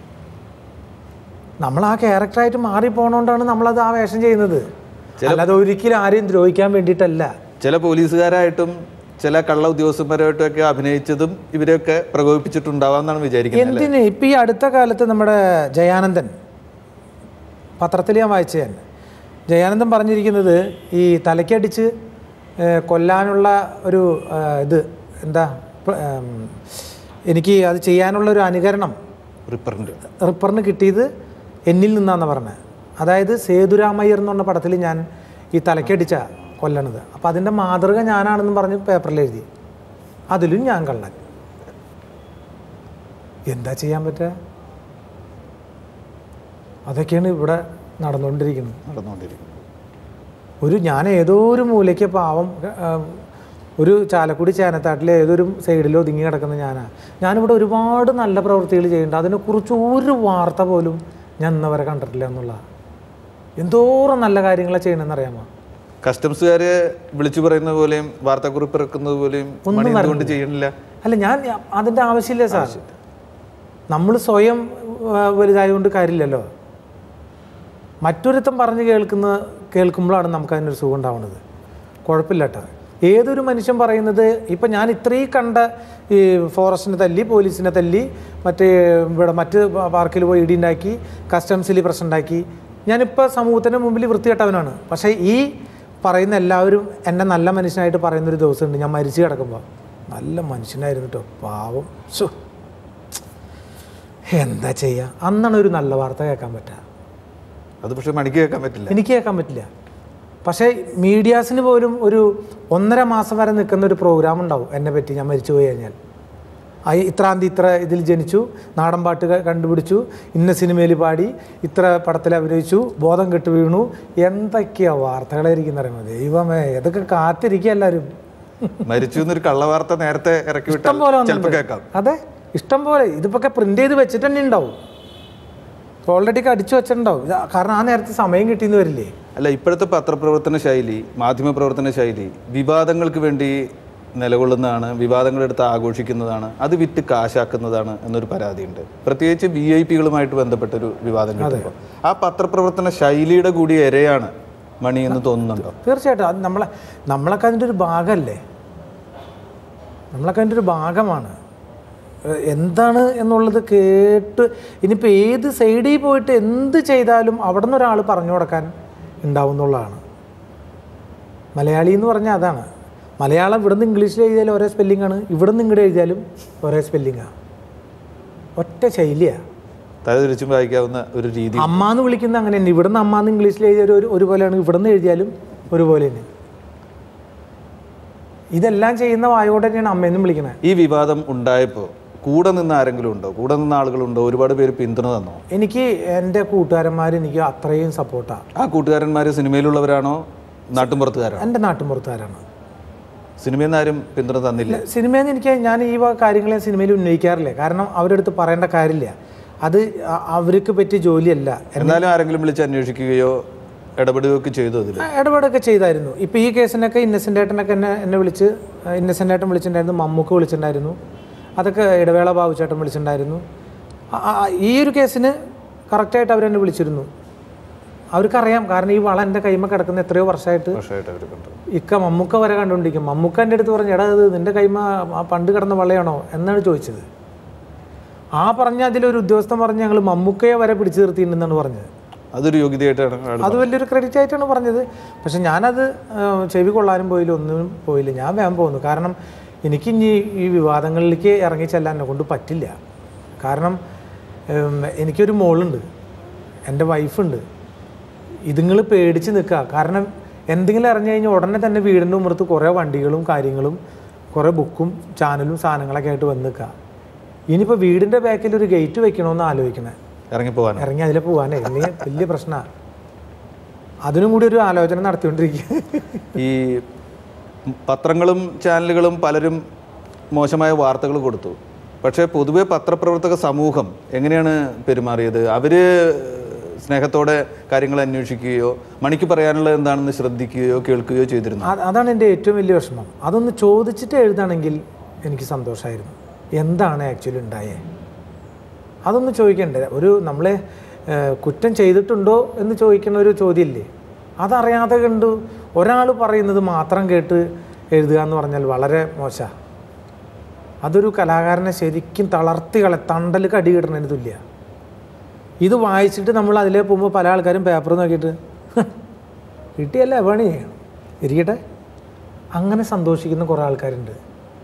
നമ്മൾ ആ ക്യാരക്ടറായിട്ട് മാറിപ്പോണോണ്ടാണ് നമ്മളത് ആ വേഷം ചെയ്യുന്നത് അല്ലാതെ ഒരിക്കലും ആരെയും ദ്രോഹിക്കാൻ വേണ്ടിയിട്ടല്ല ചില പോലീസുകാരായിട്ടും ചില കള്ള ഉദ്യോഗസ്ഥന്മാരായിട്ടും ഒക്കെ അഭിനയിച്ചതും ഇവരെയൊക്കെ പ്രകോപിപ്പിച്ചിട്ടുണ്ടാവാന്നാണ് വിചാരിക്കുന്നത് അല്ലേ? എന്തിന് ഇപ്പം ഈ അടുത്ത കാലത്ത് നമ്മുടെ ജയാനന്ദൻ പത്രത്തിൽ ഞാൻ വായിച്ചു ഞാൻ ജയാനന്ദൻ പറഞ്ഞിരിക്കുന്നത് ഈ തലയ്ക്കടിച്ച് ഏഹ്, കൊല്ലാനുള്ള ഒരു ഏഹ്, ഇത് എന്താ പ്ര- ഏം, എനിക്ക് അത് ചെയ്യാനുള്ള ഒരു അനുകരണം റിപ്പറിന്റെ റിപ്പറിന് കിട്ടിയത് എന്നിൽ നിന്നാന്ന് പറഞ്ഞത് അതായത് സേതുരാമയ്യർ എന്ന് പറഞ്ഞ പടത്തിൽ ഞാൻ ഈ തലക്കടിച്ച കൊല്ലണത് അപ്പം അതിൻ്റെ മാതൃക ഞാനാണെന്ന് പറഞ്ഞ് പേപ്പറിൽ എഴുതി അതിലും ഞാൻ കള്ളൻ എന്താ ചെയ്യാൻ പറ്റുക അതൊക്കെയാണ് ഇവിടെ നടന്നുകൊണ്ടിരിക്കുന്നത് നടന്നുകൊണ്ടിരിക്കുന്നത് ഒരു ഞാൻ ഏതോ ഒരു മൂലയ്ക്ക് പാവം ആ, ഒരു ചാലക്കുടി ചേനത്താട്ടിൽ ഏതൊരു സൈഡിൽ ഒതുങ്ങി കിടക്കുന്ന ഞാനാ ഞാനിവിടെ ഒരുപാട് നല്ല പ്രവൃത്തികൾ ചെയ്യുന്നുണ്ട് അതിനെക്കുറിച്ച് ഒരു വാർത്ത പോലും ഞാൻ ഇന്നവരെ കണ്ടിട്ടില്ല എന്നുള്ള എന്തോരം നല്ല കാര്യങ്ങളാണ് ചെയ്യണമെന്ന് അറിയാമോ കസ്റ്റംസുകാര് വിളിച്ചു പറയുന്ന പോലെയും വാർത്താക്കുറിപ്പ് ഇറക്കുന്നത് പോലെയും മണി എന്തുകൊണ്ട് ചെയ്യണില്ല അല്ല ഞാൻ അതിൻ്റെ ആവശ്യമില്ല സാർ നമ്മൾ സ്വയം ആ, വലുതായതുകൊണ്ട് കാര്യമില്ലല്ലോ മറ്റൊരുത്തം പറഞ്ഞ് കേൾക്കുന്ന കേൾക്കുമ്പോഴാണ് നമുക്ക് അതിനൊരു സുഖം ഉണ്ടാവുന്നത് കുഴപ്പമില്ല കേട്ടോ ഏതൊരു മനുഷ്യൻ പറയുന്നത് ഇപ്പം ഞാൻ ഇത്രയും കണ്ട ഈ ഫോറസ്റ്റിനെ തല്ലി പോലീസിനെ തല്ലി മറ്റേ ഇവിടെ മറ്റ് പാർക്കിൽ പോയി ഇടിയുണ്ടാക്കി കസ്റ്റംസിൽ പ്രശ്നം ഉണ്ടാക്കി ഞാനിപ്പോൾ സമൂഹത്തിൻ്റെ മുമ്പിൽ വൃത്തികെട്ടവനാണ് പക്ഷേ ഈ പറയുന്ന എല്ലാവരും എന്നെ നല്ല മനുഷ്യനായിട്ട് പറയുന്നൊരു ദിവസമുണ്ട് ഞാൻ മരിച്ചു കിടക്കുമ്പോൾ നല്ല മനുഷ്യനായിരുന്നു കേട്ടോ പാവം ശോ എന്താ ചെയ്യുക അന്നാണ് ഒരു നല്ല വാർത്ത കേൾക്കാൻ പറ്റുക അത് പക്ഷെ മണിക്ക് കേൾക്കാൻ പറ്റില്ല എനിക്ക് കേൾക്കാൻ പറ്റില്ല പക്ഷേ മീഡിയാസിന് പോലും ഒരു ഒന്നര മാസം വരെ നിൽക്കുന്ന ഒരു പ്രോഗ്രാം ഉണ്ടാവും എന്നെ പറ്റി ഞാൻ മരിച്ചു പോയി കഴിഞ്ഞാൽ ആ ഇത്രാം തീയതി ഇത്ര ഇതിൽ ജനിച്ചു നാടൻ പാട്ട് ക- കണ്ടുപിടിച്ചു ഇന്ന സിനിമയിൽ പാടി ഇത്ര പടത്തിൽ അഭിനയിച്ചു ബോധം കെട്ട് വീണു എന്തൊക്കെയാ വാർത്തകളായിരിക്കും അറിയുന്നത് ദൈവമേ ഇതൊക്കെ കാത്തിരിക്കുക എല്ലാവരും മരിച്ചു എന്നൊരു കള്ളവാർത്ത നേരത്തെ ഇറക്കി ഇഷ്ടം പോലെ വിട്ടാൽ ചിലപ്പോൾ വന്നിട്ടുണ്ട്. കേൾക്കാം അതെ ഇഷ്ടം പോലെ ഇതിപ്പോ പ്രിന്റ് ചെയ്ത് വെച്ചിട്ട് തന്നെ ഉണ്ടാവും ഓൾറെഡി അടിച്ചു വെച്ചിട്ടുണ്ടാവും ഇത് കാരണം ആ നേരത്തെ സമയം കിട്ടിയെന്ന് വരില്ലേ അല്ല ഇപ്പോഴത്തെ പത്രപ്രവർത്തന ശൈലി മാധ്യമ പ്രവർത്തന ശൈലി വിവാദങ്ങൾക്ക് വേണ്ടി നിലകൊള്ളുന്നതാണ് വിവാദങ്ങളെടുത്ത് ആഘോഷിക്കുന്നതാണ് അത് വിറ്റ് കാശാക്കുന്നതാണ് എന്നൊരു പരാതിയുണ്ട് പ്രത്യേകിച്ച് വി ഐ പികളുമായിട്ട് ബന്ധപ്പെട്ടൊരു വിവാദം കിട്ടുമ്പോൾ ആ പത്രപ്രവർത്തന ശൈലിയുടെ കൂടി ഇരയാണ് മണി എന്ന് തോന്നുന്നുണ്ടോ തീർച്ചയായിട്ടും അത് നമ്മളെ നമ്മളൊക്കെ അതിൻ്റെ ഒരു ഭാഗമല്ലേ നമ്മളൊക്കെ അതിൻ്റെ ഒരു ഭാഗമാണ് ഏഹ് എന്താണ് എന്നുള്ളത് കേട്ട് ഇനിയിപ്പോൾ ഏത് സൈഡിൽ പോയിട്ട് എന്ത് ചെയ്താലും അവിടെ നിന്ന് ഒരാൾ പറഞ്ഞു കൊടുക്കാൻ ഉണ്ടാവും എന്നുള്ളതാണ് മലയാളി എന്ന് പറഞ്ഞാൽ അതാണ് മലയാളം ഇവിടെ നിന്ന് ഇംഗ്ലീഷിൽ എഴുതിയാലും ഒരേ സ്പെല്ലിംഗ് ആണ് ഇവിടെ നിന്ന് ഇങ്ങോട്ട് എഴുതിയാലും ഒരേ സ്പെല്ലിങ്ങാണ് ഒറ്റ ശൈലിയാണ് തലതിരിച്ചും വായിക്കാവുന്ന ഒരു രീതി അമ്മ എന്ന് വിളിക്കുന്ന അങ്ങനെ തന്നെ ഇവിടുന്ന് അമ്മ എന്ന് ഇംഗ്ലീഷിൽ എഴുതിയാൽ ഒരു ഒരുപോലെയാണ് ഇവിടുന്ന് എഴുതിയാലും ഒരുപോലെ തന്നെ ഇതെല്ലാം ചെയ്യുന്ന വായോടെ തന്നെയാണ് അമ്മയെന്നും വിളിക്കുന്നത് ഈ വിവാദം ഉണ്ടായപ്പോൾ കൂടെ നിന്ന് ആരെങ്കിലും ഉണ്ടോ കൂടെ നിന്ന ആളുകളുണ്ടോ ഒരുപാട് പേര് പിന്തുണ തന്നോ എനിക്ക് എൻ്റെ കൂട്ടുകാരന്മാർ എനിക്ക് അത്രയും സപ്പോർട്ടാണ് ആ കൂട്ടുകാരന്മാർ സിനിമയിലുള്ളവരാണോ നാട്ടുമ്പുറത്തുകാരാണോ എൻ്റെ നാട്ടുമ്പുറത്തുകാരാണ് സിനിമയിൽ നിന്ന് ആരും പിന്തുണ തന്നില്ല സിനിമയിൽ നിന്ന് എനിക്ക് ഞാൻ ഈ വക കാര്യങ്ങളെ സിനിമയിൽ ഉന്നയിക്കാറില്ല കാരണം അവരുടെ അടുത്ത് പറയേണ്ട കാര്യമില്ല അത് അ- അവർക്ക് പറ്റിയ ജോലിയല്ല എന്നാലും ആരെങ്കിലും വിളിച്ച് അന്വേഷിക്കുകയോ ഇടപെടുകയൊക്കെ ചെയ്തു അതിൽ ആ, ഇടപെടൊക്കെ ചെയ്തായിരുന്നു ഇപ്പോൾ ഈ കേസിനൊക്കെ ഇന്നസെൻ്റ് ഏട്ടനൊക്കെ എന്നെ എന്നെ വിളിച്ച് ഇന്നസെൻ്റ് ഏട്ടൻ വിളിച്ചിട്ടുണ്ടായിരുന്നു മമ്മൂക്ക് വിളിച്ചിട്ടുണ്ടായിരുന്നു അതൊക്കെ ഇടവേള ബാബുചേട്ടൻ വിളിച്ചിട്ടുണ്ടായിരുന്നു ആ, ആ, ഈ ഒരു കേസിന് കറക്റ്റായിട്ട് അവരെന്നെ വിളിച്ചിരുന്നു അവർക്കറിയാം കാരണം ഈ വള എൻ്റെ കൈമ കിടക്കുന്ന എത്രയോ വർഷമായിട്ട് വർഷമായിട്ട് അവർ കണ്ടു ഇക്ക മമ്മൂക്ക വരെ കണ്ടുകൊണ്ടിരിക്കും മമ്മൂക്ക എൻ്റെ അടുത്ത് പറഞ്ഞു എടാ ഇത് നിൻ്റെ കൈമ ആ പണ്ട് കിടന്ന വള്ളയാണോ എന്നാണ് ചോദിച്ചത് ആ പറഞ്ഞ അതിലൊരു ഉദ്യോഗസ്ഥൻ പറഞ്ഞ് ഞങ്ങൾ മമ്മൂക്കയെ വരെ പിടിച്ചു നിർത്തിയിട്ടുണ്ടെന്നാണ് പറഞ്ഞത് അതൊരു യോഗ്യതയായിട്ടാണ് ആൾ അത് വലിയൊരു ക്രെഡിറ്റ് ആയിട്ടാണ് പറഞ്ഞത് പക്ഷെ ഞാനത് ആ, ചെവി കൊള്ളാനും പോയില്ല ഒന്നും പോയില്ല ഞാൻ വേഗം പോകുന്നു കാരണം എനിക്ക് ഇനി ഈ വിവാദങ്ങളിലേക്ക് ഇറങ്ങി ചെല്ലാൻ എന്നെ കൊണ്ട് പറ്റില്ല കാരണം ഉം, എനിക്കൊരു മോളുണ്ട് എൻ്റെ വൈഫുണ്ട് ഇതുങ്ങൾ പേടിച്ച് നിൽക്കുക കാരണം എന്തെങ്കിലും അറിഞ്ഞു കഴിഞ്ഞാൽ ഉടനെ തന്നെ വീടിൻ്റെ ഉമ്മറത്ത് കുറേ വണ്ടികളും കാര്യങ്ങളും കുറേ ബുക്കും ചാനലും സാധനങ്ങളൊക്കെ ആയിട്ട് വന്ന് നിൽക്കുക ഇനിയിപ്പോൾ വീടിൻ്റെ ബാക്കിൽ ഒരു ഗേറ്റ് വെക്കണമെന്ന് ആലോചിക്കണേ ഇറങ്ങിപ്പോവാൻ ഇറങ്ങി അതിൽ പോകാനേ ഇനി വലിയ പ്രശ്നമാണ് അതിനും കൂടി ഒരു ആലോചന നടത്തിക്കൊണ്ടിരിക്കുക ഈ പത്രങ്ങളും ചാനലുകളും പലരും മോശമായ വാർത്തകൾ കൊടുത്തു പക്ഷേ പൊതുവെ പത്രപ്രവർത്തക സമൂഹം എങ്ങനെയാണ് പെരുമാറിയത് അവർ സ്നേഹത്തോടെ കാര്യങ്ങൾ അന്വേഷിക്കുകയോ മണിക്ക് പറയാനുള്ളത് എന്താണെന്ന് ശ്രദ്ധിക്കുകയോ കേൾക്കുകയോ ചെയ്തിരുന്നു അത് അതാണ് എൻ്റെ ഏറ്റവും വലിയ വിഷമം അതൊന്ന് ചോദിച്ചിട്ട് എഴുതാണെങ്കിൽ എനിക്ക് സന്തോഷമായിരുന്നു എന്താണ് ആക്ച്വലി ഉണ്ടായേ അതൊന്ന് ചോദിക്കണ്ടേ ഒരു നമ്മളെ ഏഹ്, കുറ്റം ചെയ്തിട്ടുണ്ടോ എന്ന് ചോദിക്കുന്ന ഒരു ചോദ്യമില്ലേ അതറിയാതെ കണ്ടു ഒരാൾ പറയുന്നത് മാത്രം കേട്ട് എഴുതുക എന്ന് പറഞ്ഞാൽ വളരെ മോശമാണ് അതൊരു കലാകാരനെ ശരിക്കും തളർത്തി കള തണ്ടൽ കടി കിട്ടുന്നതിന് തുല്യ ഇത് വായിച്ചിട്ട് നമ്മൾ അതിലേ പോകുമ്പോൾ പല ആൾക്കാരും പേപ്പർ നോക്കിയിട്ട് "ഹ്, കിട്ടിയല്ലേ പണി ഇരിക്കട്ടെ അങ്ങനെ സന്തോഷിക്കുന്ന കുറേ ആൾക്കാരുണ്ട്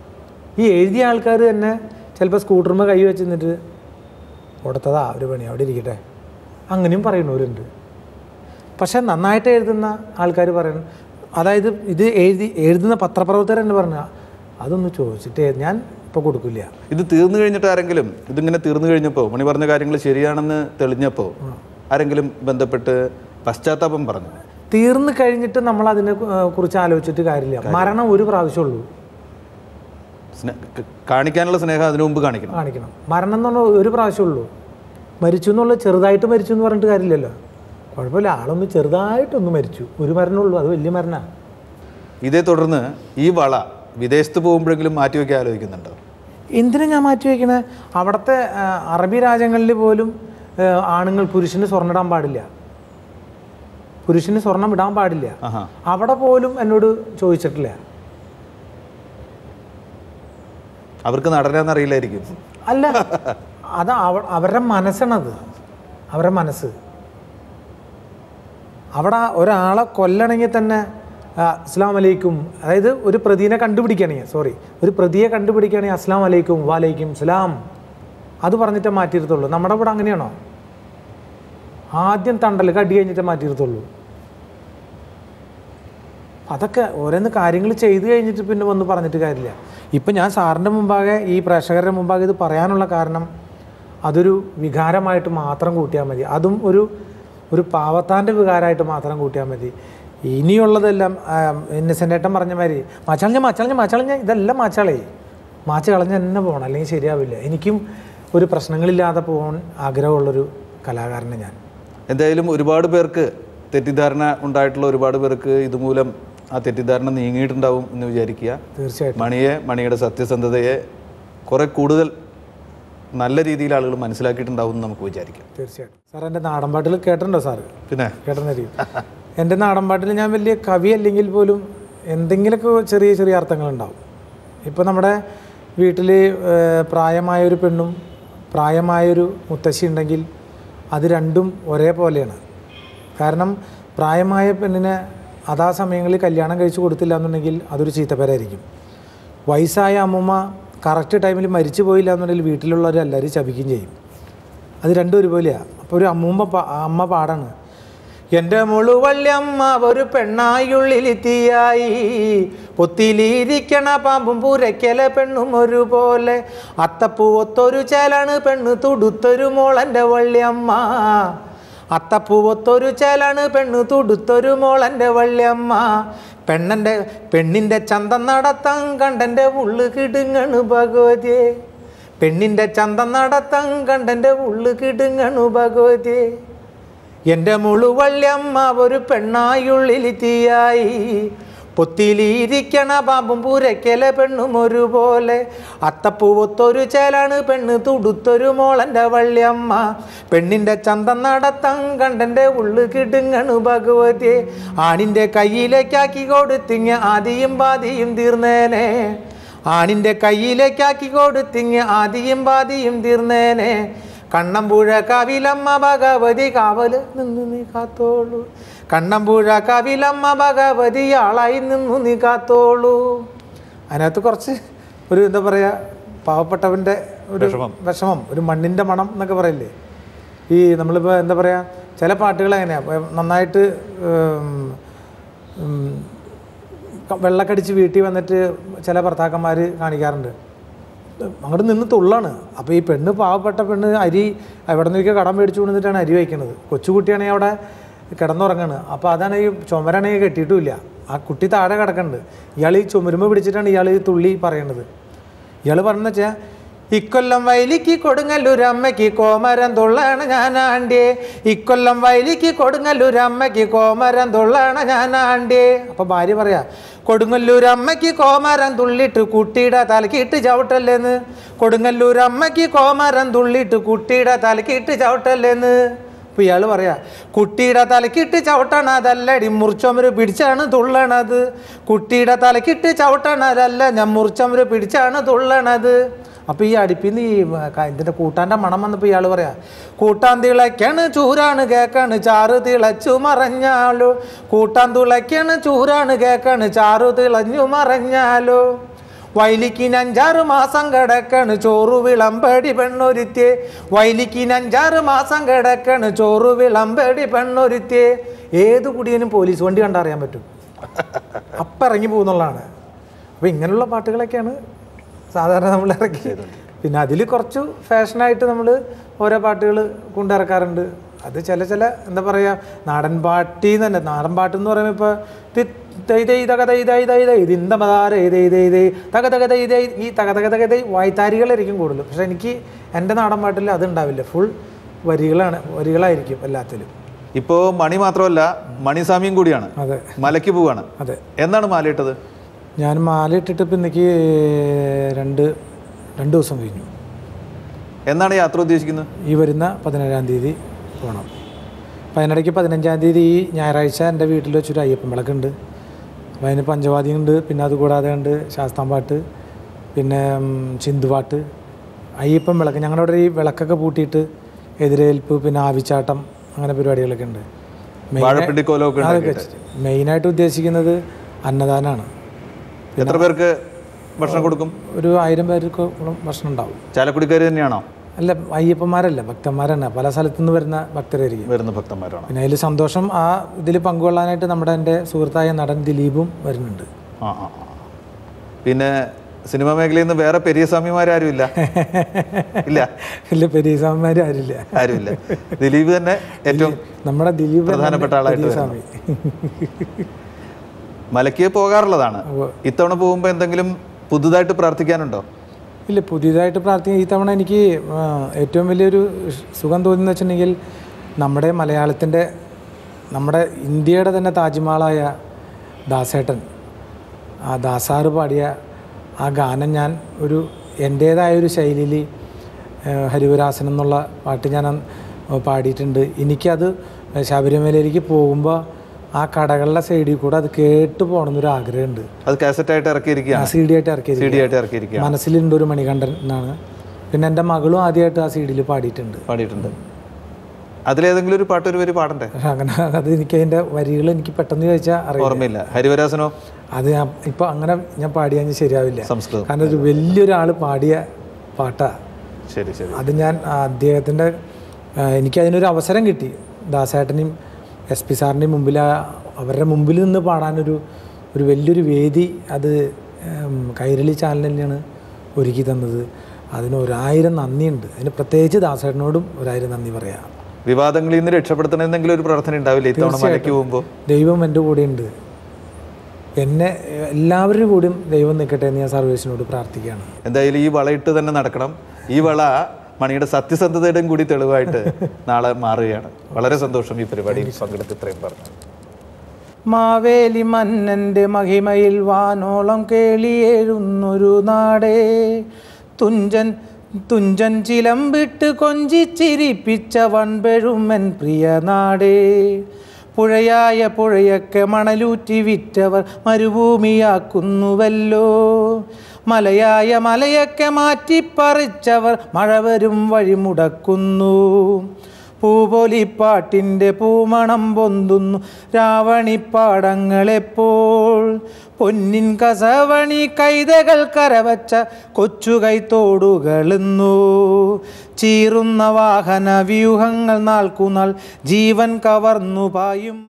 ഈ എഴുതിയ ആൾക്കാർ തന്നെ ചിലപ്പോൾ സ്കൂട്ടറുമ്പോൾ കൈ വെച്ച് നിന്നിട്ട് കൊടുത്തതാ ഒരു പണി അവിടെ ഇരിക്കട്ടെ അങ്ങനെയും പറയുന്നവരുണ്ട് പക്ഷെ നന്നായിട്ട് എഴുതുന്ന ആൾക്കാർ പറയുന്നു അതായത് ഇത് എഴുതി എഴുതുന്ന പത്രപ്രവർത്തകർ തന്നെ പറഞ്ഞ അതൊന്ന് ചോദിച്ചിട്ട് എഴുതി- ഞാൻ ഇപ്പോൾ കൊടുക്കില്ല ഇത് തീർന്നു കഴിഞ്ഞിട്ട് ആരെങ്കിലും ഇതിങ്ങനെ തീർന്നു കഴിഞ്ഞപ്പോൾ മണി പറഞ്ഞ കാര്യങ്ങൾ ശരിയാണെന്ന് തെളിഞ്ഞപ്പോൾ ആരെങ്കിലും ബന്ധപ്പെട്ട് പശ്ചാത്താപം പറഞ്ഞു തീർന്നു കഴിഞ്ഞിട്ട് നമ്മൾ അതിനെ കു- ഏഹ് കുറിച്ച് ആലോചിച്ചിട്ട് കാര്യമില്ല മരണം ഒരു പ്രാവശ്യമുള്ളൂ സ്നേ- ക- കാണിക്കാനുള്ള സ്നേഹം അതിനു മുമ്പ് കാണിക്കണം കാണിക്കണം മരണം എന്ന് പറഞ്ഞാൽ ഒരു പ്രാവശ്യമുള്ളൂ മരിച്ചു എന്നുള്ളത് ചെറുതായിട്ട് മരിച്ചു എന്ന് പറഞ്ഞിട്ട് കാര്യമില്ലല്ലോ കുഴപ്പമില്ല ആളൊന്ന് ചെറുതായിട്ടൊന്ന് മരിച്ചു ഒരു മരണമുള്ളൂ അത് വലിയ മരണമാണ് ഇതേ തുടർന്ന് ഈ വള വിദേശത്ത് പോകുമ്പോഴെങ്കിലും മാറ്റിവെക്കാൻ ആലോചിക്കുന്നുണ്ടോ എന്തിനാ ഞാൻ മാറ്റി വയ്ക്കണേ അവിടുത്തെ ആ, അറബി രാജ്യങ്ങളിൽ പോലും ആ, ആണുങ്ങൾ പുരുഷന് സ്വർണ്ണം ഇടാൻ പാടില്ല പുരുഷന് സ്വർണം ഇടാൻ പാടില്ല ആഹാ അവിടെ പോലും എന്നോട് ചോദിച്ചിട്ടില്ല അവർക്ക് നടനാന്ന് അറിയില്ലായിരിക്കും അല്ല അത് അവ അവരുടെ മനസ്സാണത് അവരുടെ മനസ്സ് അവിടെ ഒരാളെ കൊല്ലണമെങ്കിൽ തന്നെ ആ, അസ്ലാം വലൈക്കും അതായത് ഒരു പ്രതിനെ കണ്ടുപിടിക്കുകയാണെങ്കിൽ സോറി ഒരു പ്രതിയെ കണ്ടുപിടിക്കുകയാണെങ്കിൽ അസ്ലാം വലൈക്കും വാലൈക്കും സലാം അത് പറഞ്ഞിട്ടേ മാറ്റിയിരുത്തുള്ളൂ നമ്മുടെ ഇവിടെ അങ്ങനെയാണോ ആദ്യം തണ്ടൽ കടി കഴിഞ്ഞിട്ടേ മാറ്റിയിരുത്തുള്ളൂ അതൊക്കെ ഓരോന്ന് കാര്യങ്ങൾ ചെയ്തു കഴിഞ്ഞിട്ട് പിന്നെ വന്ന് പറഞ്ഞിട്ട് കാര്യമില്ല ഇപ്പം ഞാൻ സാറിൻ്റെ മുമ്പാകെ ഈ പ്രേക്ഷകരുടെ മുമ്പാകെ ഇത് പറയാനുള്ള കാരണം അതൊരു വികാരമായിട്ട് മാത്രം കൂട്ടിയാൽ മതി അതും ഒരു ഒരു പാവത്താൻ്റെ വികാരമായിട്ട് മാത്രം കൂട്ടിയാൽ മതി ഇനിയുള്ളതെല്ലാം ഇന്നസെൻ്റേട്ടൻ പറഞ്ഞ മാതിരി മച്ചളഞ്ഞ മച്ചളഞ്ഞ മച്ചളഞ്ഞ ഇതെല്ലാം മാച്ചാളേ മാച്ച കളഞ്ഞ് തന്നെ പോകണം അല്ലെങ്കിൽ ശരിയാവില്ല എനിക്കും ഒരു പ്രശ്നങ്ങളില്ലാതെ പോകാൻ ആഗ്രഹമുള്ളൊരു കലാകാരനെ ഞാൻ എന്തായാലും ഒരുപാട് പേർക്ക് തെറ്റിദ്ധാരണ ഉണ്ടായിട്ടുള്ള ഒരുപാട് പേർക്ക് ഇതുമൂലം ആ തെറ്റിദ്ധാരണ നീങ്ങിയിട്ടുണ്ടാവും എന്ന് വിചാരിക്കുക തീർച്ചയായിട്ടും മണിയെ മണിയുടെ സത്യസന്ധതയെ കുറെ കൂടുതൽ നല്ല രീതിയിൽ ആളുകൾ മനസ്സിലാക്കിയിട്ടുണ്ടാവും എന്ന് നമുക്ക് വിചാരിക്കാം തീർച്ചയായിട്ടും സാർ എൻ്റെ നാടൻ പാട്ടിൽ കേട്ടിട്ടുണ്ടോ സാറ് പിന്നെ കേട്ടെന്നറിയും എൻ്റെ നാടൻ പാട്ടിൽ ഞാൻ വലിയ കവി അല്ലെങ്കിൽ പോലും എന്തെങ്കിലുമൊക്കെ ചെറിയ ചെറിയ അർത്ഥങ്ങളുണ്ടാവും ഇപ്പോൾ നമ്മുടെ വീട്ടിൽ പ്രായമായൊരു പെണ്ണും പ്രായമായൊരു മുത്തശ്ശി ഉണ്ടെങ്കിൽ അത് രണ്ടും ഒരേപോലെയാണ് കാരണം പ്രായമായ പെണ്ണിനെ അതാ സമയങ്ങളിൽ കല്യാണം കഴിച്ചു കൊടുത്തില്ല എന്നുണ്ടെങ്കിൽ അതൊരു ചീത്തപ്പേരായിരിക്കും വയസ്സായ അമ്മൂമ്മ കറക്റ്റ് ടൈമിൽ മരിച്ചു പോയില്ല എന്നുണ്ടെങ്കിൽ വീട്ടിലുള്ളവരെല്ലാവരും ചപിക്കുകയും ചെയ്യും അത് രണ്ടും ഒരുപോലെയാണ് അപ്പോൾ ഒരു അമ്മൂമ്മ പാ- അമ്മ പാടാണ് എൻ്റെ മുളുവള്ളിയമ്മ ഒരു പെണ്ണായുള്ളിൽ തീയായി പൊത്തിലിരിക്കണ പാമ്പും പൂരക്കല പെണ്ണും ഒരുപോലെ അത്തപ്പൂവത്തൊരു ചേലാണ് പെണ്ണ് തുടുത്തൊരു മോളൻ്റെ വള്ളിയമ്മ അത്തപ്പൂവത്തൊരു ചേലാണ് പെണ്ണ് തുടുത്തൊരു മോളൻ്റെ വള്ളിയമ്മ പെണ്ണൻ്റെ പെണ്ണിൻ്റെ ചന്തം നടത്താൻ കണ്ടൻ്റെ ഉള്ളു കിടുങ്ങണ് ഭഗവതിയെ പെണ്ണിൻ്റെ ചന്തം നടത്താൻ കണ്ടൻ്റെ ഉള്ളു കിടുങ്ങണു ഭഗവതിയെ എൻ്റെ മുളുവള്ളിയമ്മ ഒരു പെണ്ണായുള്ളിൽ തീയായി പൊത്തിലിരിക്കണ പാമ്പും പൂരക്കല പെണ്ണും ഒരുപോലെ അത്തപ്പൂവത്തൊരു ചേലാണ് പെണ്ണ് തുടുത്തൊരു മോളൻ്റെ വള്ളിയമ്മ പെണ്ണിൻ്റെ ചന്തം നടത്തം കണ്ടൻ്റെ ഉള്ളു കിടുങ്ങണു ഭഗവതിയെ ആണിൻ്റെ കയ്യിലേക്കാക്കി കൊടുത്തിങ്ങ ആദിയും പാതിയും തീർന്നേനെ ആണിൻ്റെ കയ്യിലേക്കാക്കി കൊടുത്തിങ്ങ ആദിയും പാതിയും തീർന്നേനെ കണ്ണമ്പുഴ കവിലമ്മ ഭഗവതി കാവല് നിന്നു നീ കാത്തോളൂ കണ്ണമ്പുഴ കവിലമ്മ ഭഗവതി ആളായി നിന്നു നീ കാത്തോളൂ അതിനകത്ത് കുറച്ച് ഒരു എന്താ പറയുക പാവപ്പെട്ടവൻ്റെ ഒരു വിഷമം. വിഷമം ഒരു മണ്ണിൻ്റെ മണം എന്നൊക്കെ പറയില്ലേ ഈ നമ്മളിപ്പോൾ എന്താ പറയുക ചില പാട്ടുകൾ എങ്ങനെയാണ് നന്നായിട്ട് ഉം, ഉം, ക- വെള്ളക്കടിച്ച് വീട്ടിൽ വന്നിട്ട് ചില ഭർത്താക്കന്മാർ കാണിക്കാറുണ്ട് അങ്ങോട്ട് നിന്ന് തുള്ളാണ് അപ്പോൾ ഈ പെണ്ണ് പാവപ്പെട്ട പെണ്ണ് അരി എവിടെ നിന്നൊക്കെ കടം മേടിച്ചു കൊണ്ടിട്ടാണ് അരി വയ്ക്കുന്നത് കൊച്ചുകുട്ടിയാണെങ്കിൽ അവിടെ കിടന്നുറങ്ങാണ് അപ്പോൾ അതാണ് ഈ ചുമരാണെങ്കിൽ കെട്ടിയിട്ടുമില്ല ആ കുട്ടി താഴെ കിടക്കുന്നുണ്ട് ഇയാൾ ഈ ചുമരുമ്പ് പിടിച്ചിട്ടാണ് ഇയാൾ ഈ തുള്ളി പറയണത് ഇയാൾ പറഞ്ഞെന്ന് വെച്ചാൽ ഇക്കൊല്ലം വയലിക്ക് കൊടുങ്ങല്ലൂർ അമ്മയ്ക്ക് കോമരം തുള്ളാണ് ഞാനാണ്ടേ ഇക്കൊല്ലം വയലിക്ക് കൊടുങ്ങല്ലൂർ അമ്മയ്ക്ക് കോമരം തുള്ളാണ് ഞാനാണ്ടേ അപ്പൊ ഭാര്യ പറയാ കൊടുങ്ങല്ലൂർ അമ്മയ്ക്ക് കോമരം തുള്ളിട്ട് കുട്ടിയുടെ തലക്കിട്ട് ചവിട്ടല്ലേന്ന് കൊടുങ്ങല്ലൂർ അമ്മയ്ക്ക് കോമരം തുള്ളിട്ട് കുട്ടിയുടെ തലക്കിട്ട് ചവിട്ടല്ലേന്ന് അപ്പൊ ഇയാള് പറയാ കുട്ടിയുടെ തലക്കിട്ട് ചവിട്ടണതല്ലടി മുറിച്ചൊമര് പിടിച്ചാണ് തുള്ളണത് കുട്ടിയുടെ തലക്കിട്ട് ചവിട്ടണതല്ല ഞാൻ മുറിച്ചൊമര് പിടിച്ചാണ് തുള്ളണത് അപ്പൊ ഈ അടുപ്പിന്ന് ഈ ക- ഇതിന്റെ കൂട്ടാന്റെ മണം വന്നപ്പോ ഇയാള് പറയാ കൂട്ടാൻ തിളയ്ക്കാണ് ചൂരാണ് കേക്കാണ് ചാറ് തിളച്ചു മറഞ്ഞാലോ കൂട്ടാൻ തുളയ്ക്കാണ് ചൂരാണ് കേക്കാണ് ചാറ് തിളഞ്ഞു മറഞ്ഞാലോ വൈലിക്കിന് അഞ്ചാറ് മാസം കിടക്കണ് ചോറ് വിളമ്പടി പെണ്ണൊരുത്തിയെ വൈലിക്കിന് അഞ്ചാറ് മാസം കിടക്കണ് ചോറ് വിളമ്പടി പെണ്ണൊരുത്തിയെ ഏത് കുടിയനും പോലീസ് വണ്ടി കണ്ടറിയാൻ പറ്റും അപ്പം ഇറങ്ങി പോകുന്നുള്ളതാണ് അപ്പോൾ ഇങ്ങനെയുള്ള പാട്ടുകളൊക്കെയാണ് സാധാരണ നമ്മൾ ഇറക്കി പിന്നെ അതിൽ കുറച്ച് ഫാഷനായിട്ട് നമ്മൾ ഓരോ പാട്ടുകൾ കൊണ്ടിറക്കാറുണ്ട് അത് ചില ചില എന്താ പറയുക നാടൻ പാട്ടി തന്നെ നാടൻ പാട്ട് എന്ന് പറയുമ്പോൾ ഇപ്പോൾ തക തക തൈ തൈ ഈ തക തക തക തൈ വായ്ത്താരികളായിരിക്കും കൂടുതൽ പക്ഷെ എനിക്ക് എൻ്റെ നാടൻ പാട്ടിൽ അത് ഉണ്ടാവില്ല ഫുൾ വരികളാണ് വരികളായിരിക്കും എല്ലാത്തിലും ഇപ്പോൾ മണി മാത്രമല്ല മണിസ്വാമിയും കൂടിയാണ് അതെ മലയ്ക്ക് പോവാണ് അതെ എന്നാണ് മാലയിട്ടത് ഞാൻ മാല ഇട്ടിട്ട് ഇപ്പം ഇന്നേക്ക് രണ്ട് രണ്ട് ദിവസം കഴിഞ്ഞു എന്നാണ് യാത്ര ഉദ്ദേശിക്കുന്നത് ഈ വരുന്ന പതിനേഴാം തീയതി പോകണം അപ്പം അതിനിടയ്ക്ക് പതിനഞ്ചാം തീയതി ഈ ഞായറാഴ്ച എൻ്റെ വീട്ടിൽ വെച്ചൊരു അയ്യപ്പൻ വിളക്കുണ്ട് അപ്പം അതിന് പഞ്ചവാദി ഉണ്ട് പിന്നെ അതുകൂടാതെ ഉണ്ട് ശാസ്താം പാട്ട് പിന്നെ ഉം, ചിന്തുപാട്ട് അയ്യപ്പൻ വിളക്ക് ഞങ്ങളുടെ അവിടെ ഈ വിളക്കൊക്കെ പൂട്ടിയിട്ട് എതിരേൽപ്പ് പിന്നെ ആവിച്ചാട്ടം അങ്ങനെ പരിപാടികളൊക്കെ ഉണ്ട് മെയിനാ- വാഴപ്പിണ്ടിക്കോലമൊക്കെ അതൊക്കെ ഉണ്ടാക്കിയിട്ട് വെച്ചിട്ട്. മെയിനായിട്ട് ഉദ്ദേശിക്കുന്നത് അന്നദാനമാണ് എത്ര പേർക്ക് ഭക്ഷണം കൊടുക്കും ഒരു ആയിരം പേർക്ക് ഭക്ഷണം ഉണ്ടാവും ചാലക്കുടിക്കാർ തന്നെയാണോ അല്ല അയ്യപ്പന്മാരല്ല ഭക്തന്മാരാണ് പല സ്ഥലത്തു നിന്ന് വരുന്ന ഭക്തരായിരിക്കും വരുന്ന ഭക്തന്മാരാണോ പിന്നെ അതിൽ സന്തോഷം ആ ഇതിൽ പങ്കുകൊള്ളാനായിട്ട് നമ്മുടെ എൻ്റെ സുഹൃത്തായ നടൻ ദിലീപും വരുന്നുണ്ട് ആ ആ ആ. പിന്നെ സിനിമാ മേഖലയിൽ നിന്ന് വേറെ പെരിയ സ്വാമിമാരും ഇല്ല ഇല്ല ഇല്ല പെരീസ്വാമിമാർ ആരില്ല ആരുമില്ല ദിലീപ് തന്നെ ഏറ്റവും നമ്മുടെ ദിലീപ് തന്നെ പ്രധാനപ്പെട്ട ആളായിട്ട് പെരിയസ്വാമി മലയ്ക്ക് പോകാറുള്ളതാണ് ഉവ്വ്. ഇത്തവണ പോകുമ്പോൾ എന്തെങ്കിലും പുതുതായിട്ട് പ്രാർത്ഥിക്കാനുണ്ടോ ഇല്ല പുതിയതായിട്ട് പ്രാർത്ഥിക്കുക ഈ തവണ എനിക്ക് ആ, ഏറ്റവും വലിയൊരു സുഖം തോന്നുന്നത് വെച്ചിട്ടുണ്ടെങ്കിൽ നമ്മുടെ മലയാളത്തിൻ്റെ നമ്മുടെ ഇന്ത്യയുടെ തന്നെ താജ്മഹലായ ദാസേട്ടൻ ആ ദാസാറ് പാടിയ ആ ഗാനം ഞാൻ ഒരു എൻ്റേതായ ഒരു ശൈലിയിൽ ഹരിവരാസനം എന്നുള്ള പാട്ട് ഞാൻ അന്ന് പാടിയിട്ടുണ്ട് എനിക്കത് ശബരിമലയിലേക്ക് പോകുമ്പോൾ ആ കടകളുടെ സൈഡിൽ കൂടെ അത് കേട്ട് പോകണമെന്നൊരു ആഗ്രഹമുണ്ട് അത് കാസറ്റായിട്ട് ഇറക്കിയിരിക്കുകയാണ് സി ഡി ആയിട്ട് ഇറക്കിയത് സി ഡി ആയിട്ട് ഇറക്കിയിരിക്കുകയാണ് മനസ്സിലുണ്ട് ഒരു മണികണ്ഠൻ എന്നാണ് പിന്നെ എൻ്റെ മകളും ആദ്യമായിട്ട് ആ സീഡിൽ പാടിയിട്ടുണ്ട് പാടിയിട്ടുണ്ട് അതിലേതെങ്കിലും ഒരു പാട്ട് ഒരു വരി പാടണ്ടേ പക്ഷെ അങ്ങനെ അത് എനിക്ക് അതിൻ്റെ വരികൾ എനിക്ക് പെട്ടെന്ന് ചോദിച്ചാൽ അറിയാം ഓർമ്മയില്ല ഹരിവരാസനോ അത് ഞാൻ ഇപ്പം അങ്ങനെ ഞാൻ പാടിയാൽ ശരിയാവില്ല സംസ്കൃതം കാരണം ഒരു വലിയൊരാൾ പാടിയ പാട്ടാ ശരി ശരി അത് ഞാൻ ആ അദ്ദേഹത്തിൻ്റെ ആ, എനിക്കതിനൊരു അവസരം കിട്ടി ദാസേട്ടനെയും എസ് പി സാറിൻ്റെ മുമ്പിൽ ആ- അവരുടെ മുമ്പിൽ നിന്ന് പാടാനൊരു ഒരു വലിയൊരു വേദി അത് ഉം, കൈരളി ചാനലിനാണ് ഒരുക്കി തന്നത് അതിന് ഒരായിരം നന്ദിയുണ്ട് അതിന് പ്രത്യേകിച്ച് ദാസേട്ടനോടും ഒരായിരം നന്ദി പറയാം വിവാദങ്ങളിൽ നിന്ന് രക്ഷപ്പെടുത്തണമെന്നെങ്കിലും ഒരു പ്രാർത്ഥന ഉണ്ടാവില്ലേ ഇത്തവണ മലയ്ക്ക് പോകുമ്പോൾ ദൈവം എൻ്റെ കൂടെയുണ്ട് എന്നെ എല്ലാവരുടെ കൂടെയും ദൈവം നിൽക്കട്ടെ എന്ന് ഞാൻ സർവേസിനോട് പ്രാർത്ഥിക്കുകയാണ് എന്തായാലും ഈ വളയിട്ട് തന്നെ നടക്കണം ഈ വള മണിയുടെ സത്യസന്ധതയുടെയും കൂടി തെളിവായിട്ട് നാളെ മാറുകയാണ് വളരെ സന്തോഷം ഈ പരിപാടിയിൽ പങ്കെടുത്ത് ഇത്രയും പറഞ്ഞു മാവേലി മന്നൻ്റെ മഹിമയിൽ വാനോളം കേളിയേഴുന്നൊരു നാടേ തുഞ്ചൻ തുഞ്ചൻ ചിലമ്പിട്ട് കൊഞ്ചിച്ചിരിപ്പിച്ച വൺപെഴുമൻ പ്രിയ നാടേ പുഴയായ പുഴയൊക്കെ മണലൂറ്റി വിറ്റവർ മരുഭൂമിയാക്കുന്നുവല്ലോ മലയായ മലയൊക്കെ മാറ്റിപ്പറിച്ചവർ മഴ വരും വഴി മുടക്കുന്നു പൂപൊലിപ്പാട്ടിൻ്റെ പൂമണം പൊന്തുന്നു രാവണിപ്പാടങ്ങളെപ്പോൾ പൊന്നിൻ കസവണി കൈതകൾ കരവച്ച കൊച്ചു കൈത്തോടുകളുന്നു ചീറുന്ന വാഹന വ്യൂഹങ്ങൾ നാൾക്കുനാൾ ജീവൻ കവർന്നു പായും